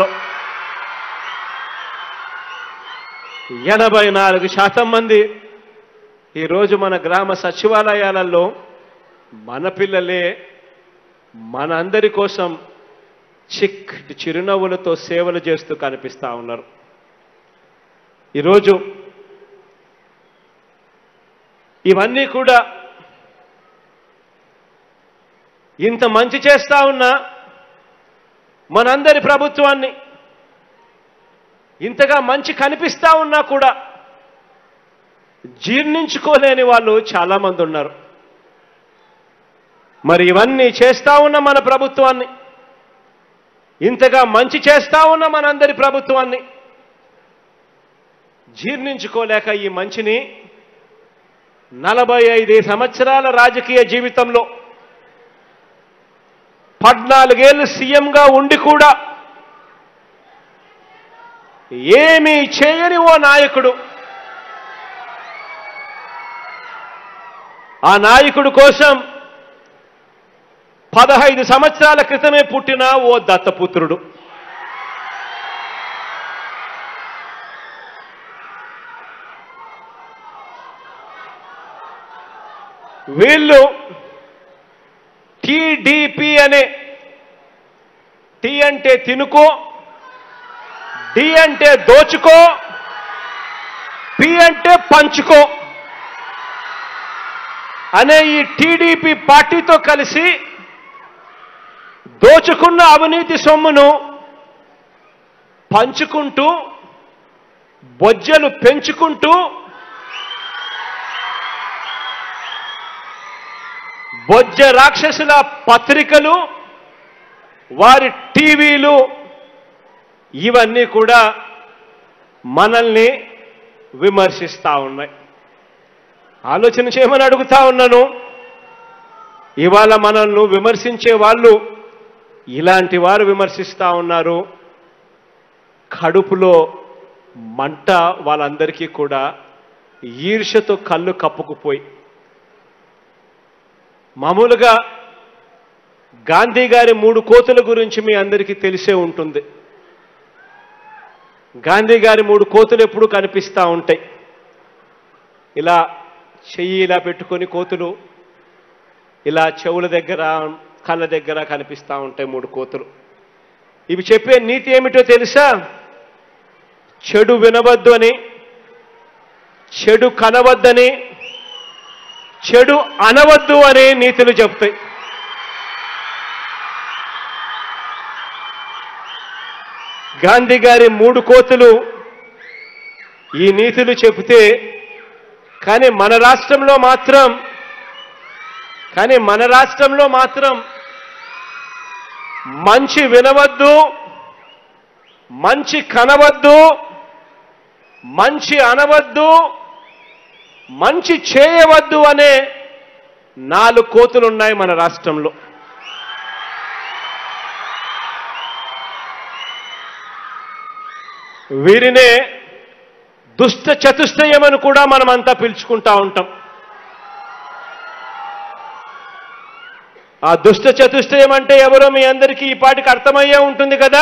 ఎనభై నాలుగు శాతం మంది ఈరోజు మన గ్రామ సచివాలయాలలో మన పిల్లలే మన అందరి కోసం చిక్ చిరునవ్వులతో సేవలు చేస్తూ కనిపిస్తా ఉన్నారు ఈరోజు ఇవన్నీ కూడా ఇంత మంచి చేస్తా ఉన్నా మనందరి ప్రభుత్వాన్ని ఇంతగా మంచి కనిపిస్తా ఉన్నా కూడా జీర్ణించుకోలేని వాళ్ళు చాలామంది ఉన్నారు మరి ఇవన్నీ చేస్తా ఉన్న మన ప్రభుత్వాన్ని ఇంతగా మంచి చేస్తా ఉన్న మనందరి ప్రభుత్వాన్ని జీర్ణించుకోలేక ఈ మంచిని నలభై ఐదు సంవత్సరాల రాజకీయ జీవితంలో పద్నాలుగేళ్ళు సీఎంగా ఉండి కూడా ఏమీ చేయని ఓ నాయకుడు ఆ నాయకుడు కోసం పదహైదు సంవత్సరాల క్రితమే పుట్టిన ఓ దత్తపుత్రుడు వీళ్ళు టీడీపీ అనే టీ అంటే తినుకో డి అంటే దోచుకో పి అంటే పంచుకో అనే ఈ టీడీపీ పార్టీతో కలిసి దోచుకున్న అవినీతి సొమ్మును పంచుకుంటూ బొజ్జలు పెంచుకుంటూ బొజ్జ రాక్షసుల పత్రికలు వారి టీవీలు ఇవన్నీ కూడా మనల్ని విమర్శిస్తా ఉన్నాయి ఆలోచన చేయమని అడుగుతా ఉన్నాను ఇవాళ మనల్ని విమర్శించే వాళ్ళు ఇలాంటి వారు విమర్శిస్తా ఉన్నారు కడుపులో మంట వాళ్ళందరికీ కూడా ఈర్ష్యతో కళ్ళు కప్పుకుపోయి మామూలుగా గాంధీ గారి మూడు కోతుల గురించి మీ అందరికీ తెలిసే ఉంటుంది గాంధీ గారి మూడు కోతులు ఎప్పుడూ కనిపిస్తూ ఉంటాయి ఇలా చెయ్యి ఇలా పెట్టుకొని కోతులు ఇలా చెవుల దగ్గర కళ్ళ దగ్గర కనిపిస్తూ ఉంటాయి మూడు కోతులు ఇవి చెప్పే నీతి ఏమిటో తెలుసా చెడు వినవద్దు అని చెడు కనవద్దని చెడు అనవద్దు అనే నీతులు చెప్తాయి గాంధీ గారి మూడు కోతులు ఈ నీతులు చెబితే కానీ మన రాష్ట్రంలో మాత్రం కానీ మన రాష్ట్రంలో మాత్రం మంచి వినవద్దు మంచి కనవద్దు మంచి అనవద్దు మంచి చేయవద్దు అనే నాలుగు కోతులు ఉన్నాయి మన రాష్ట్రంలో వీరినే దుష్ట చతుష్టయం అని కూడా మనమంతా పిలుచుకుంటా ఉంటాం ఆ దుష్ట చతుష్టయం అంటే ఎవరో మీ అందరికీ ఈ పాటికి అర్థమయ్యే ఉంటుంది కదా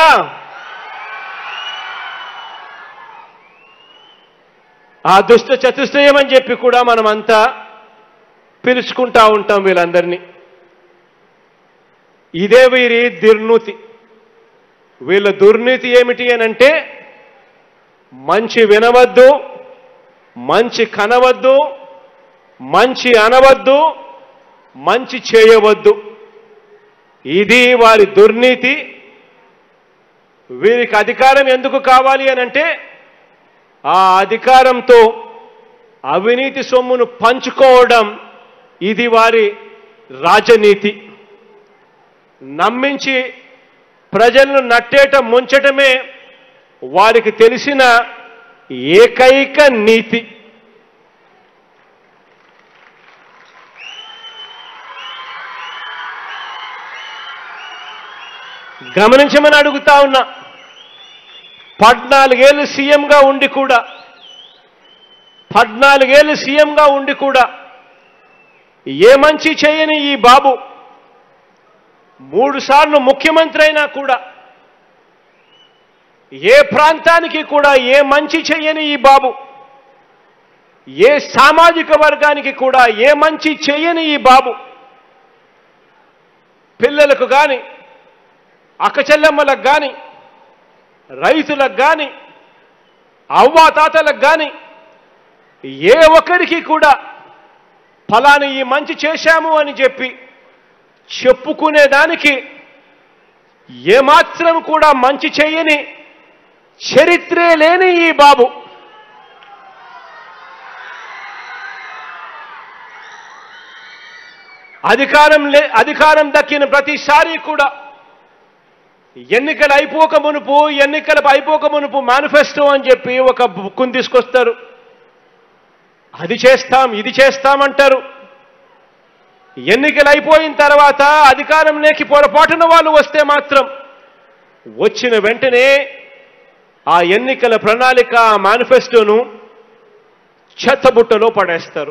ఆ దుష్ట చతుష్టయం అని చెప్పి కూడా మనమంతా పిలుచుకుంటా ఉంటాం వీళ్ళందరినీ ఇదే వీరి దుర్నీతి వీళ్ళ దుర్నీతి ఏమిటి అని అంటే మంచి వినవద్దు మంచి కనవద్దు మంచి అనవద్దు మంచి చేయవద్దు ఇది వారి దుర్నీతి వీరికి అధికారం ఎందుకు కావాలి అని అంటే ఆ అధికారంతో అవినీతి సొమ్మును పంచుకోవడం ఇది వారి రాజనీతి నమ్మించి ప్రజలను నట్టేట ముంచటమే వారికి తెలిసిన ఏకైక నీతి గమనించమని అడుగుతా ఉన్నా పద్నాలుగేళ్ళు సీఎంగా ఉండి కూడా పద్నాలుగేళ్ళు సీఎంగా ఉండి కూడా ఏ మంచి చేయని ఈ బాబు మూడు సార్లు ముఖ్యమంత్రి అయినా కూడా ఏ ప్రాంతానికి కూడా ఏ మంచి చెయ్యని ఈ బాబు ఏ సామాజిక వర్గానికి కూడా ఏ మంచి చెయ్యని ఈ బాబు పిల్లలకు కానీ అక్కచెల్లెమ్మలకు కానీ రైతులకు కానీ అవ్వాతాతలకు కానీ ఏ ఒక్కరికి కూడా ఫలాని ఈ మంచి చేశాము అని చెప్పి చెప్పుకునేదానికి ఏమాత్రం కూడా మంచి చేయని చరిత్రే లేని ఈ బాబు అధికారం లే అధికారం దక్కిన ప్రతిసారి కూడా ఎన్నికలు అయిపోక మునుపు ఎన్నికలు అయిపోక మునుపు మేనిఫెస్టో అని చెప్పి ఒక బుక్కుని తీసుకొస్తారు అది చేస్తాం ఇది చేస్తామంటారు ఎన్నికలు అయిపోయిన తర్వాత అధికారంలోకి పొరపాటున వాళ్ళు వస్తే మాత్రం వచ్చిన వెంటనే ఆ ఎన్నికల ప్రణాళిక ఆ మేనిఫెస్టోను చెత్తబుట్టలో పడేస్తారు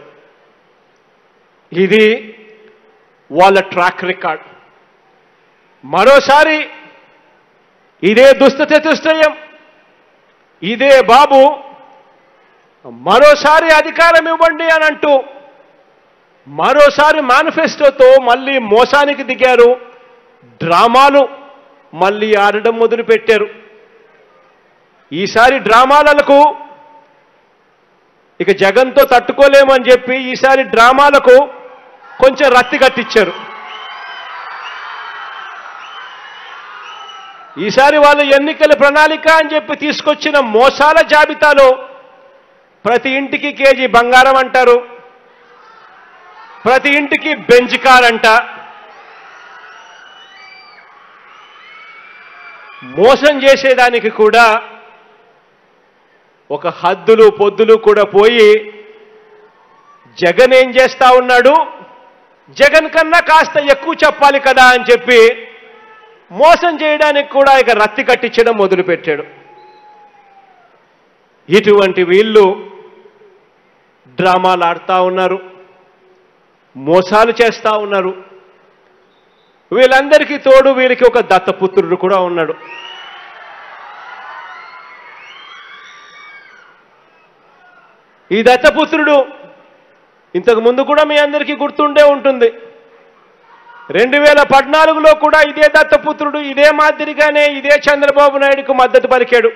ఇది వాళ్ళ ట్రాక్ రికార్డ్ మరోసారి ఇదే దుష్ట చతుష్టయం ఇదే బాబు మరోసారి అధికారం ఇవ్వండి అని అంటూ మరోసారి మేనిఫెస్టోతో మళ్ళీ మోసానికి దిగారు డ్రామాలు మళ్ళీ ఆడడం మొదలుపెట్టారు ఈసారి డ్రామాలకు ఇక జగన్తో తట్టుకోలేమని చెప్పి ఈసారి డ్రామాలకు కొంచెం రత్తి కట్టించారు ఈసారి వాళ్ళు ఎన్నికల ప్రణాళిక అని చెప్పి తీసుకొచ్చిన మోసాల జాబితాలో ప్రతి ఇంటికి కేజీ బంగారం అంటారు ప్రతి ఇంటికి బెంచ్ కార్ అంట మోసం చేసేదానికి కూడా ఒక హద్దులు పొద్దులు కూడా పోయి జగన్ ఏం చేస్తా ఉన్నాడు జగన్ కన్నా కాస్త ఎక్కువ చెప్పాలి కదా అని చెప్పి మోసం చేయడానికి కూడా ఇక రత్తి కట్టించడం మొదలుపెట్టాడు ఇటువంటి వీళ్ళు డ్రామాలు ఆడుతూ ఉన్నారు మోసాలు చేస్తూ ఉన్నారు వీళ్ళందరికీ తోడు వీళ్ళకి ఒక దత్తపుత్రుడు కూడా ఉన్నాడు ఈ దత్తపుత్రుడు ఇంతకు ముందు కూడా మీ అందరికీ గుర్తుండే ఉంటుంది రెండు వేల పద్నాలుగులో కూడా ఇదే దత్తపుత్రుడు ఇదే మాదిరిగానే ఇదే చంద్రబాబు నాయుడుకు మద్దతు పలికాడు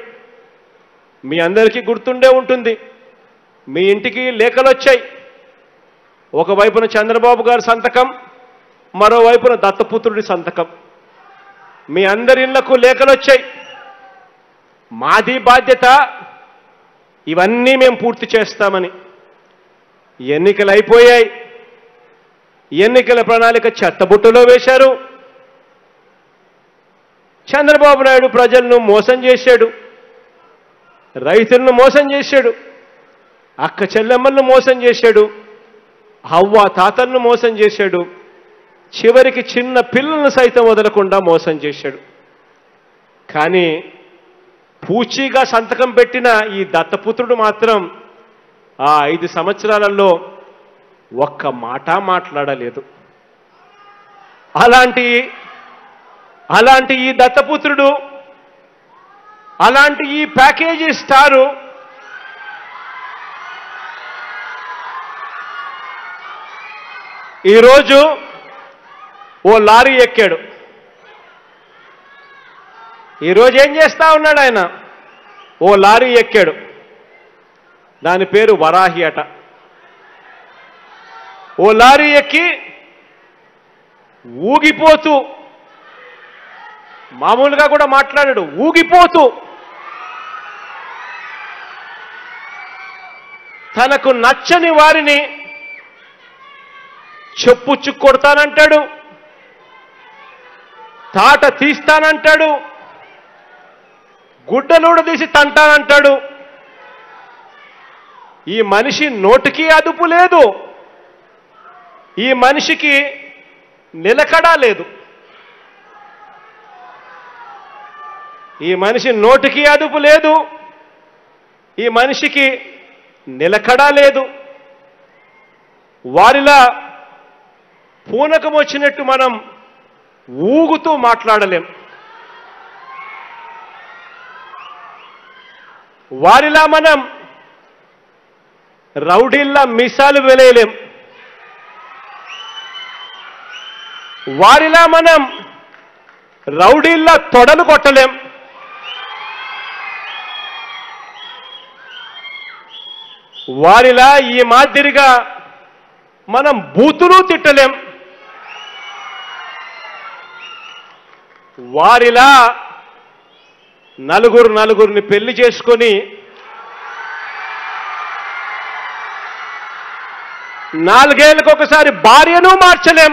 మీ అందరికీ గుర్తుండే ఉంటుంది మీ ఇంటికి లేఖలు వచ్చాయి ఒకవైపున చంద్రబాబు గారి సంతకం మరోవైపున దత్తపుత్రుడి సంతకం మీ అందరి ఇళ్లకు లేఖలు వచ్చాయి మాది బాధ్యత ఇవన్నీ మేము పూర్తి చేస్తామని ఎన్నికలు అయిపోయాయి ఎన్నికల ప్రణాళిక చెత్తబుట్టలో వేశారు చంద్రబాబు నాయుడు ప్రజలను మోసం చేశాడు రైతులను మోసం చేశాడు అక్క చెల్లెమ్మలను మోసం చేశాడు హవ్వ తాతలను మోసం చేశాడు చివరికి చిన్న పిల్లలను సైతం వదలకుండా మోసం చేశాడు కానీ పూచీగా సంతకం పెట్టిన ఈ దత్తపుత్రుడు మాత్రం ఆ ఐదు సంవత్సరాలలో ఒక్క మాట మాట్లాడలేదు అలాంటి అలాంటి ఈ దత్తపుత్రుడు అలాంటి ఈ ప్యాకేజీ స్టారు ఈరోజు ఓ లారీ ఎక్కాడు ఈరోజు ఏం చేస్తా ఉన్నాడు ఆయన ఓ లారీ ఎక్కాడు దాని పేరు వరాహి అట ఓ లారీ ఎక్కి ఊగిపోతూ మామూలుగా కూడా మాట్లాడాడు ఊగిపోతూ తనకు నచ్చని వారిని చెప్పుచ్చు కొడతానంటాడు తాట తీస్తానంటాడు గుడ్డలూడ తీసి తంటానంటాడు ఈ మనిషి నోటికి అదుపు లేదు ఈ మనిషికి నిలకడా లేదు ఈ మనిషి నోటికి అదుపు లేదు ఈ మనిషికి నిలకడా లేదు వారిలా పూనకం వచ్చినట్టు మనం ఊగుతూ మాట్లాడలేం వారిలా మనం రౌడీల్లా మిసాలు వెలేయలేం వారిలా మనం రౌడీల్లా తొడలు కొట్టలేం వారిలా ఈ మాదిరిగా మనం బూతులు తిట్టలేం వారిలా నలుగురు నలుగురిని పెళ్లి చేసుకొని నాలుగేళ్లకు ఒకసారి భార్యను మార్చలేం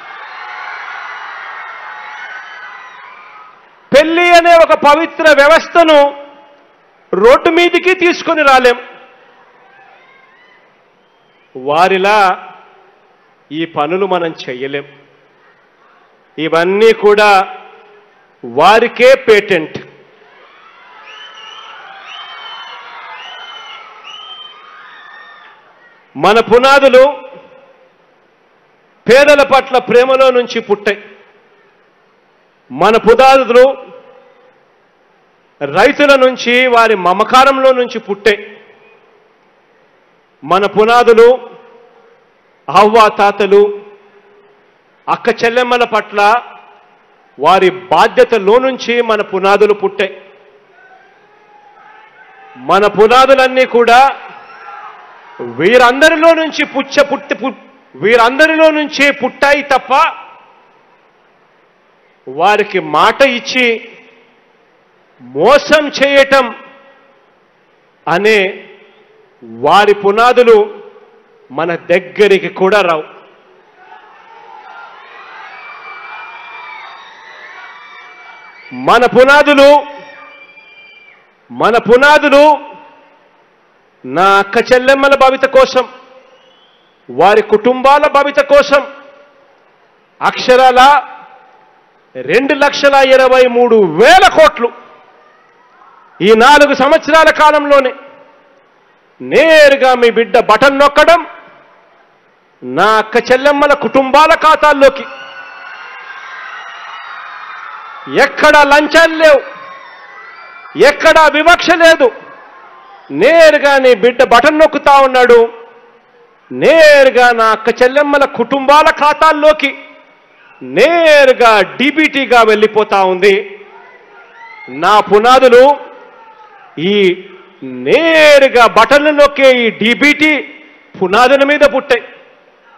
పెళ్లి అనే ఒక పవిత్ర వ్యవస్థను రోడ్డు మీదికి తీసుకొని రాలేం వారిలా ఈ పనులు మనం చెయ్యలేం ఇవన్నీ కూడా వారికే పేటెంట్ మన పునాదులు పేదల పట్ల ప్రేమలో నుంచి పుట్టాయి మన పునాదులు రైతుల నుంచి వారి మమకారంలో నుంచి పుట్టాయి మన పునాదులు అవ్వ తాతలు అక్క చెల్లెమ్మల పట్ల వారి బాధ్యతలో నుంచి మన పునాదులు పుట్టాయి మన పునాదులన్నీ కూడా వీరందరిలో నుంచి పుచ్చ పుట్టి పు- వీరందరిలో నుంచే పుట్టాయి తప్ప వారికి మాట ఇచ్చి మోసం చేయటం అనే వారి పునాదులు మన దగ్గరికి కూడా రావు మన పునాదులు మన పునాదులు నా అక్క చెల్లెమ్మల భవిత కోసం వారి కుటుంబాల భవిత కోసం అక్షరాల రెండు లక్షల ఇరవై మూడు వేల కోట్లు ఈ నాలుగు సంవత్సరాల కాలంలోనే నేరుగా మీ బిడ్డ బటన్ నొక్కడం నా అక్క చెల్లెమ్మల కుటుంబాల ఖాతాల్లోకి ఎక్కడా లంచాలు లేవు ఎక్కడా వివక్ష లేదు నేరుగా నీ బిడ్డ బటన్ నొక్కుతా ఉన్నాడు నేరుగా నా అక్క చెల్లెమ్మల కుటుంబాల ఖాతాల్లోకి నేరుగా డీబీటీగా వెళ్ళిపోతా ఉంది నా పునాదులు ఈ నేరుగా బటన్లు నొక్కే ఈ డీబీటీ పునాదుల మీద పుట్టాయి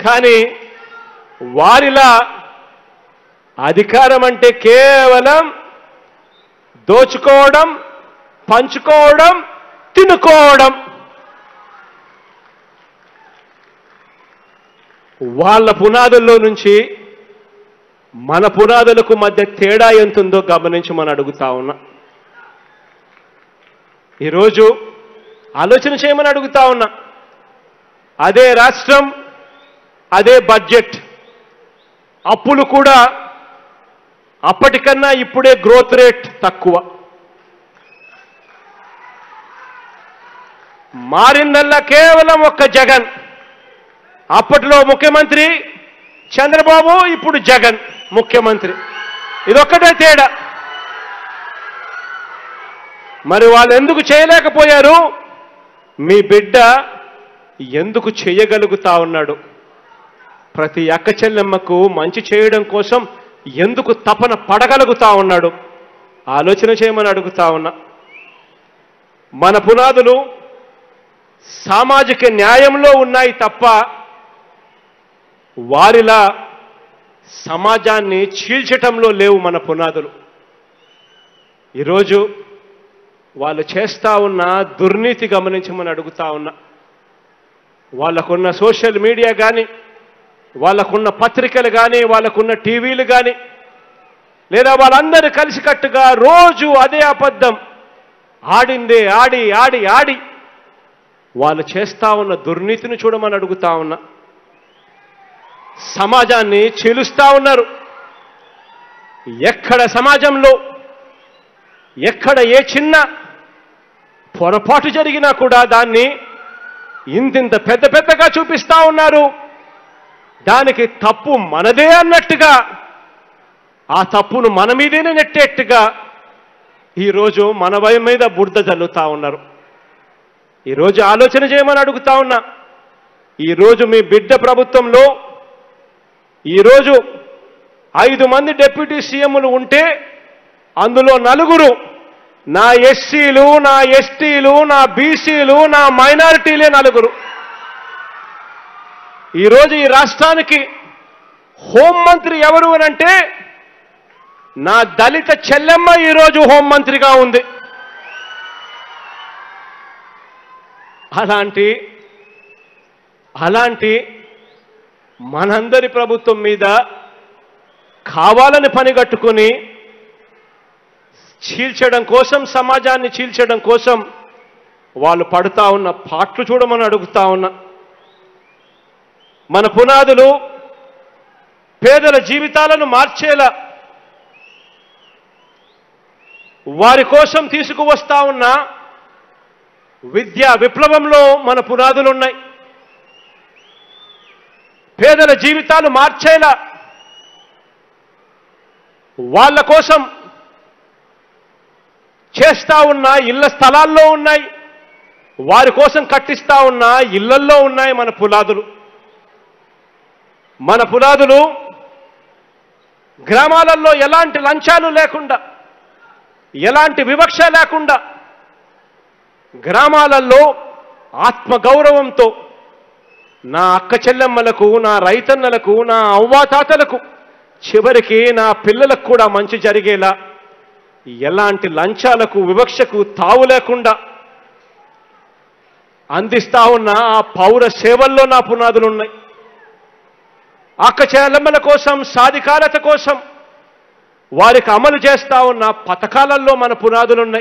కానీ వారిలా అధికారం అంటే కేవలం దోచుకోవడం పంచుకోవడం తినుకోవడం వాళ్ళ పునాదుల్లో నుంచి మన పునాదులకు మధ్య తేడా ఎంతుందో గమనించి మనం అడుగుతా ఉన్నా ఈరోజు ఆలోచన చేయమని అడుగుతా ఉన్నా అదే రాష్ట్రం అదే బడ్జెట్ అప్పులు కూడా అప్పటికన్నా ఇప్పుడే గ్రోత్ రేట్ తక్కువ మారిందల్లా కేవలం ఒక్క జగన్ అప్పట్లో ముఖ్యమంత్రి చంద్రబాబు ఇప్పుడు జగన్ ముఖ్యమంత్రి ఇదొక్కటే తేడా మరి వాళ్ళు ఎందుకు చేయలేకపోయారు మీ బిడ్డ ఎందుకు చేయగలుగుతా ఉన్నాడు ప్రతి అక్క చెల్లెమ్మకు మంచి చేయడం కోసం ఎందుకు తపన పడగలుగుతా ఉన్నాడు ఆలోచన చేయమని అడుగుతా ఉన్నా మన పునాదులు సామాజిక న్యాయంలో ఉన్నాయి తప్ప వారిలా సమాజాన్ని చీల్చటంలో లేవు మన పునాదులు ఈరోజు వాళ్ళు చేస్తా ఉన్న దుర్నీతి గమనించమని అడుగుతా ఉన్నా వాళ్ళకున్న సోషల్ మీడియా కానీ వాళ్ళకున్న పత్రికలు కానీ వాళ్ళకున్న టీవీలు కానీ లేదా వాళ్ళందరూ కలిసికట్టుగా రోజు అదే అబద్ధం ఆడిందే ఆడి ఆడి ఆడి వాళ్ళు చేస్తా ఉన్న దుర్నీతిని చూడమని అడుగుతా ఉన్నా సమాజాన్ని చీలుస్తా ఉన్నారు ఎక్కడ సమాజంలో ఎక్కడ ఏ చిన్న పొరపాటు జరిగినా కూడా దాన్ని ఇంతింత పెద్ద పెద్దగా చూపిస్తా ఉన్నారు దానికి తప్పు మనదే అన్నట్టుగా ఆ తప్పును మన మీదేనే నెట్టేట్టుగా ఈరోజు మన భయం మీద బురద జల్లుతా ఉన్నారు ఈరోజు ఆలోచన చేయమని అడుగుతా ఉన్నా ఈరోజు మీ బిడ్డ ప్రభుత్వంలో ఈరోజు ఐదు మంది డిప్యూటీ సీఎంలు ఉంటే అందులో నలుగురు నా ఎస్సీలు నా ఎస్టీలు నా బీసీలు నా మైనారిటీలే నలుగురు ఈరోజు ఈ రాష్ట్రానికి హోంమంత్రి ఎవరు అని అంటే నా దళిత చెల్లెమ్మ ఈరోజు హోంమంత్రిగా ఉంది అలాంటి అలాంటి మనందరి ప్రభుత్వం మీద కావాలని పనిగట్టుకుని చీల్చడం కోసం సమాజాన్ని చీల్చడం కోసం వాళ్ళు పడుతా ఉన్న పాటలు చూడమని అడుగుతా ఉన్నా మన పునాదులు పేదల జీవితాలను మార్చేలా వారి కోసం తీసుకువస్తా ఉన్న విద్యా విప్లవంలో మన పునాదులు ఉన్నాయి పేదల జీవితాలు మార్చేలా వాళ్ళ కోసం చేస్తా ఉన్న ఇళ్ల స్థలాల్లో ఉన్నాయి వారి కోసం కట్టిస్తా ఉన్న ఇళ్లల్లో ఉన్నాయి మన పునాదులు మన పునాదులు గ్రామాలలో ఎలాంటి లంచాలు లేకుండా ఎలాంటి వివక్ష లేకుండా గ్రామాలలో ఆత్మగౌరవంతో నా అక్క చెల్లెమ్మలకు నా రైతన్నలకు నా అవ్వాతాతలకు చివరికి నా పిల్లలకు కూడా మంచి జరిగేలా ఎలాంటి లంచాలకు వివక్షకు తావు లేకుండా అందిస్తా ఉన్న ఆ పౌర సేవల్లో నా పునాదులు ఉన్నాయి అక్క చెల్లెమ్మల కోసం సాధికారత కోసం వారికి అమలు చేస్తా ఉన్న పథకాలలో మన పునాదులున్నాయి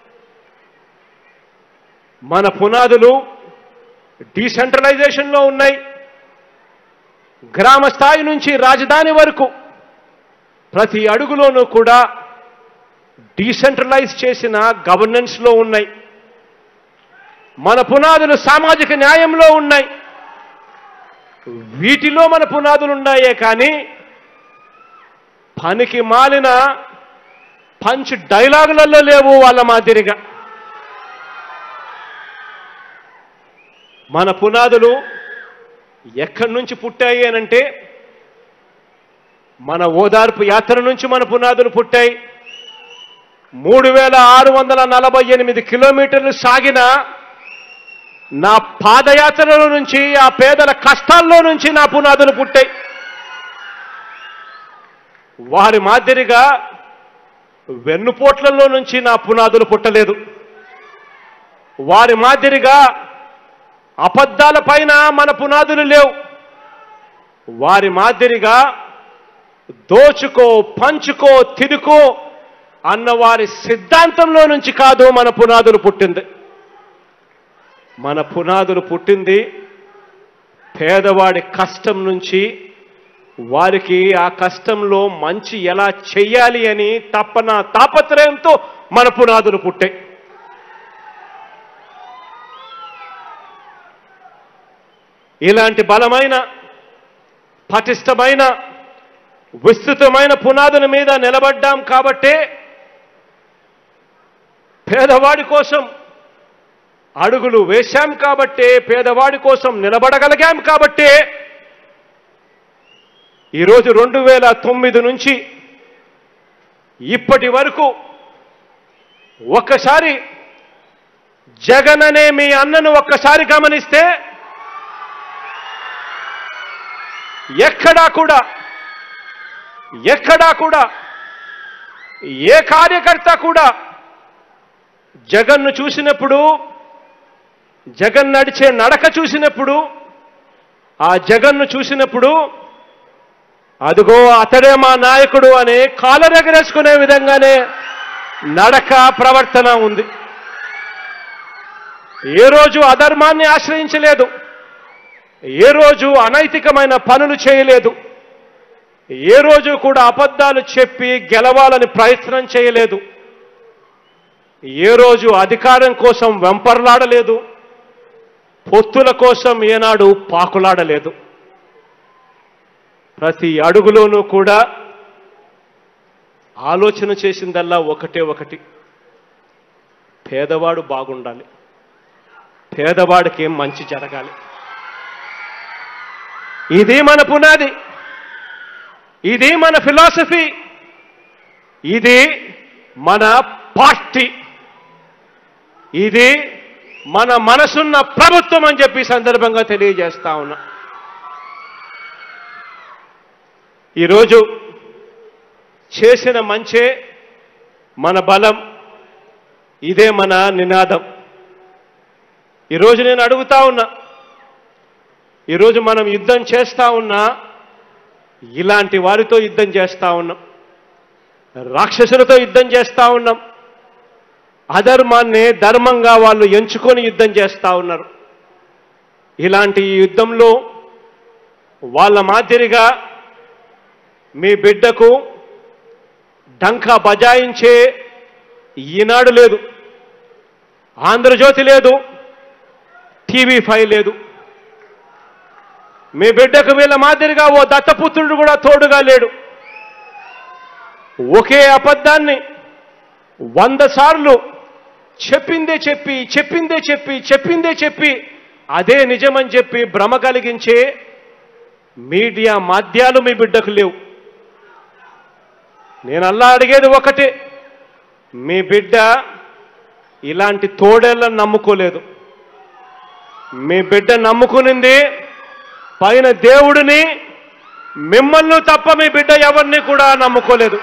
మన పునాదులు డీసెంట్రలైజేషన్లో ఉన్నాయి గ్రామ స్థాయి నుంచి రాజధాని వరకు ప్రతి అడుగులోనూ కూడా డీసెంట్రలైజ్ చేసిన గవర్నెన్స్లో ఉన్నాయి మన పునాదులు సామాజిక న్యాయంలో ఉన్నాయి వీటిలో మన పునాదులు ఉన్నాయే కానీ పనికి మాలిన పంచ్ డైలాగులలో లేవు వాళ్ళ మాదిరిగా మన పునాదులు ఎక్కడి నుంచి పుట్టాయి అనంటే మన ఓదార్పు యాత్ర నుంచి మన పునాదులు పుట్టాయి మూడు వేల ఆరు వందల నలభై ఎనిమిది కిలోమీటర్లు సాగిన నా పాదయాత్రలో నుంచి ఆ పేదల కష్టాల్లో నుంచి నా పునాదులు పుట్టాయి వారి మాదిరిగా వెన్నుపోట్లలో నుంచి నా పునాదులు పుట్టలేదు వారి మాదిరిగా అబద్ధాల పైన మన పునాదులు లేవు వారి మాదిరిగా దోచుకో పంచుకో తినుకో అన్న వారి సిద్ధాంతంలో నుంచి కాదు మన పునాదులు పుట్టింది మన పునాదులు పుట్టింది పేదవాడి కష్టం నుంచి వారికి ఆ కష్టంలో మంచి ఎలా చెయ్యాలి అని తప్పన తాపత్రయంతో మన పునాదులు పుట్టాయి ఇలాంటి బలమైన పటిష్టమైన విస్తృతమైన పునాదుల మీద నిలబడ్డాం కాబట్టే పేదవాడి కోసం అడుగులు వేశాం కాబట్టే పేదవాడి కోసం నిలబడగలిగాం కాబట్టే ఈరోజు రెండు వేల తొమ్మిది నుంచి ఇప్పటి వరకు ఒక్కసారి జగన్ అనే మీ అన్నను ఒక్కసారి గమనిస్తే ఎక్కడా కూడా ఎక్కడా కూడా ఏ కార్యకర్త కూడా జగన్ను చూసినప్పుడు జగన్ నడిచే నడక చూసినప్పుడు ఆ జగన్ను చూసినప్పుడు అదిగో అతడే మా నాయకుడు అని కాలరెగరేసుకునే విధంగానే నడక ప్రవర్తన ఉంది ఏ రోజు అధర్మాన్ని ఆశ్రయించలేదు ఏ రోజు అనైతికమైన పనులు చేయలేదు ఏ రోజు కూడా అబద్ధాలు చెప్పి గెలవాలని ప్రయత్నం చేయలేదు ఏ రోజు అధికారం కోసం వెంపర్లాడలేదు పొత్తుల కోసం ఏనాడు పాకులాడలేదు ప్రతి అడుగులోనూ కూడా ఆలోచన చేసిందల్లా ఒకటే ఒకటి పేదవాడు బాగుండాలి పేదవాడికి ఏం మంచి జరగాలి ఇది మన పునాది ఇది మన ఫిలాసఫీ ఇది మన పార్టీ ఇది మన మనసున్న ప్రభుత్వం అని చెప్పి ఈ సందర్భంగా తెలియజేస్తా ఉన్నా ఈరోజు చేసిన మంచే మన బలం ఇదే మన నినాదం ఈరోజు నేను అడుగుతా ఉన్నా ఈరోజు మనం యుద్ధం చేస్తా ఉన్నా ఇలాంటి వారితో యుద్ధం చేస్తా ఉన్నాం రాక్షసులతో యుద్ధం చేస్తా ఉన్నాం అధర్మాన్ని ధర్మంగా వాళ్ళు ఎంచుకొని యుద్ధం చేస్తా ఉన్నారు ఇలాంటి ఈ యుద్ధంలో వాళ్ళ మాదిరిగా మీ బిడ్డకు డంకా బజాయించే ఈనాడు లేదు ఆంధ్రజ్యోతి లేదు టీవీ ఫైవ్ లేదు మీ బిడ్డకు వీళ్ళ మాదిరిగా ఓ దత్తపుత్రుడు కూడా తోడుగా లేడు ఒకే అబద్ధాన్ని వంద సార్లు చెప్పిందే చెప్పి చెప్పిందే చెప్పి చెప్పిందే చెప్పి అదే నిజమని చెప్పి భ్రమ కలిగించే మీడియా మాధ్యాలు మీ బిడ్డకు లేవు నేను అల్లా అడిగేది ఒకటే మీ బిడ్డ ఇలాంటి తోడేళ్ళని నమ్ముకోలేదు మీ బిడ్డ నమ్ముకునింది పైన దేవుడిని మిమ్మల్ని తప్ప మీ బిడ్డ ఎవరిని కూడా నమ్ముకోలేదు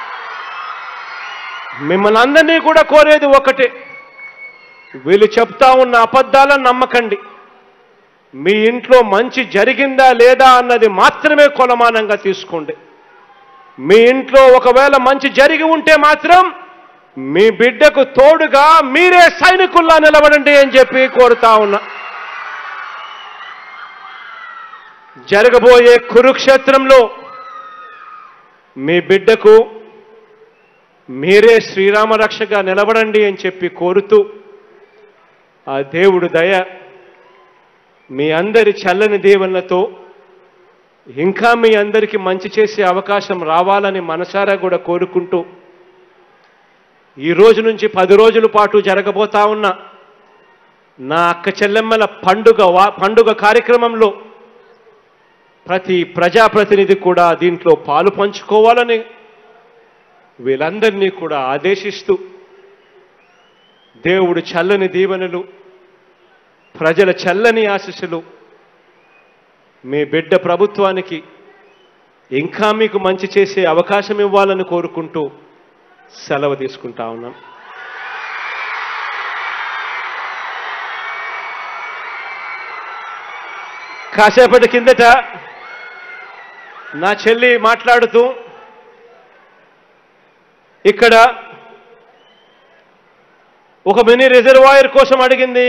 మిమ్మల్ని అందరినీ కూడా కోరేది ఒకటే వీళ్ళు చెప్తా ఉన్న అబద్ధాలను నమ్మకండి మీ ఇంట్లో మంచి జరిగిందా లేదా అన్నది మాత్రమే కొలమానంగా తీసుకోండి మీ ఇంట్లో ఒకవేళ మంచి జరిగి ఉంటే మాత్రం మీ బిడ్డకు తోడుగా మీరే సైనికుల్లా నిలబడండి అని చెప్పి కోరుతా ఉన్నా జరగబోయే కురుక్షేత్రంలో మీ బిడ్డకు మీరే శ్రీరామ రక్షగా నిలబడండి అని చెప్పి కోరుతూ ఆ దేవుడు దయ మీ అందరి చల్లని దేవుళ్ళతో ఇంకా మీ అందరికీ మంచి చేసే అవకాశం రావాలని మనసారా కూడా కోరుకుంటూ ఈ రోజు నుంచి పది రోజుల పాటు జరగబోతా ఉన్న నా అక్క చెల్లెమ్మల పండుగ వా- పండుగ కార్యక్రమంలో ప్రతి ప్రజాప్రతినిధి కూడా దీంట్లో పాలు పంచుకోవాలని వీళ్ళందరినీ కూడా ఆదేశిస్తూ దేవుడు చల్లని దీవెనలు ప్రజల చల్లని ఆశీస్సులు మీ బిడ్డ ప్రభుత్వానికి ఇంకా మీకు మంచి చేసే అవకాశం ఇవ్వాలని కోరుకుంటూ సెలవు తీసుకుంటా ఉన్నాం కాసేపటి కిందట నా చెల్లి మాట్లాడుతూ ఇక్కడ ఒక మినీ రిజర్వాయర్ కోసం అడిగింది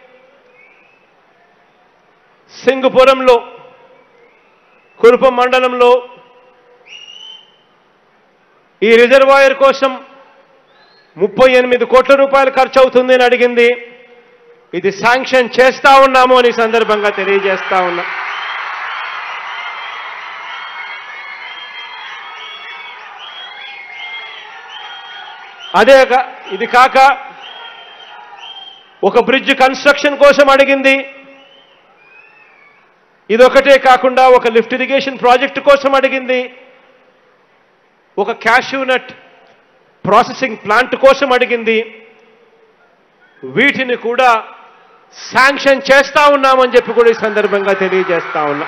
సింగపురంలో కురుపం మండలంలో ఈ రిజర్వాయర్ కోసం ముప్పై ఎనిమిది కోట్ల రూపాయలు ఖర్చు అవుతుంది అని అడిగింది ఇది శాంక్షన్ చేస్తా ఉన్నాము అని ఈ సందర్భంగా తెలియజేస్తా ఉన్నా అదే కా- ఇది కాక ఒక బ్రిడ్జ్ కన్స్ట్రక్షన్ కోసం అడిగింది ఇదొకటే కాకుండా ఒక లిఫ్ట్ ఇరిగేషన్ ప్రాజెక్టు కోసం అడిగింది ఒక క్యాష్యూ నట్ ప్రాసెసింగ్ ప్లాంట్ కోసం అడిగింది వీటిని కూడా శాంక్షన్ చేస్తా ఉన్నామని చెప్పి కూడా ఈ సందర్భంగా తెలియజేస్తా ఉన్నా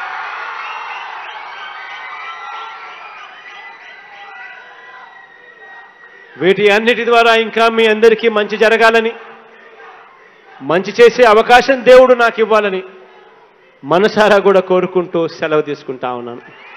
వీటి అన్నిటి ద్వారా ఇంకా మీ అందరికీ మంచి జరగాలని మంచి చేసే అవకాశం దేవుడు నాకు ఇవ్వాలని మనసారా కూడా కోరుకుంటూ సెలవు తీసుకుంటా ఉన్నాను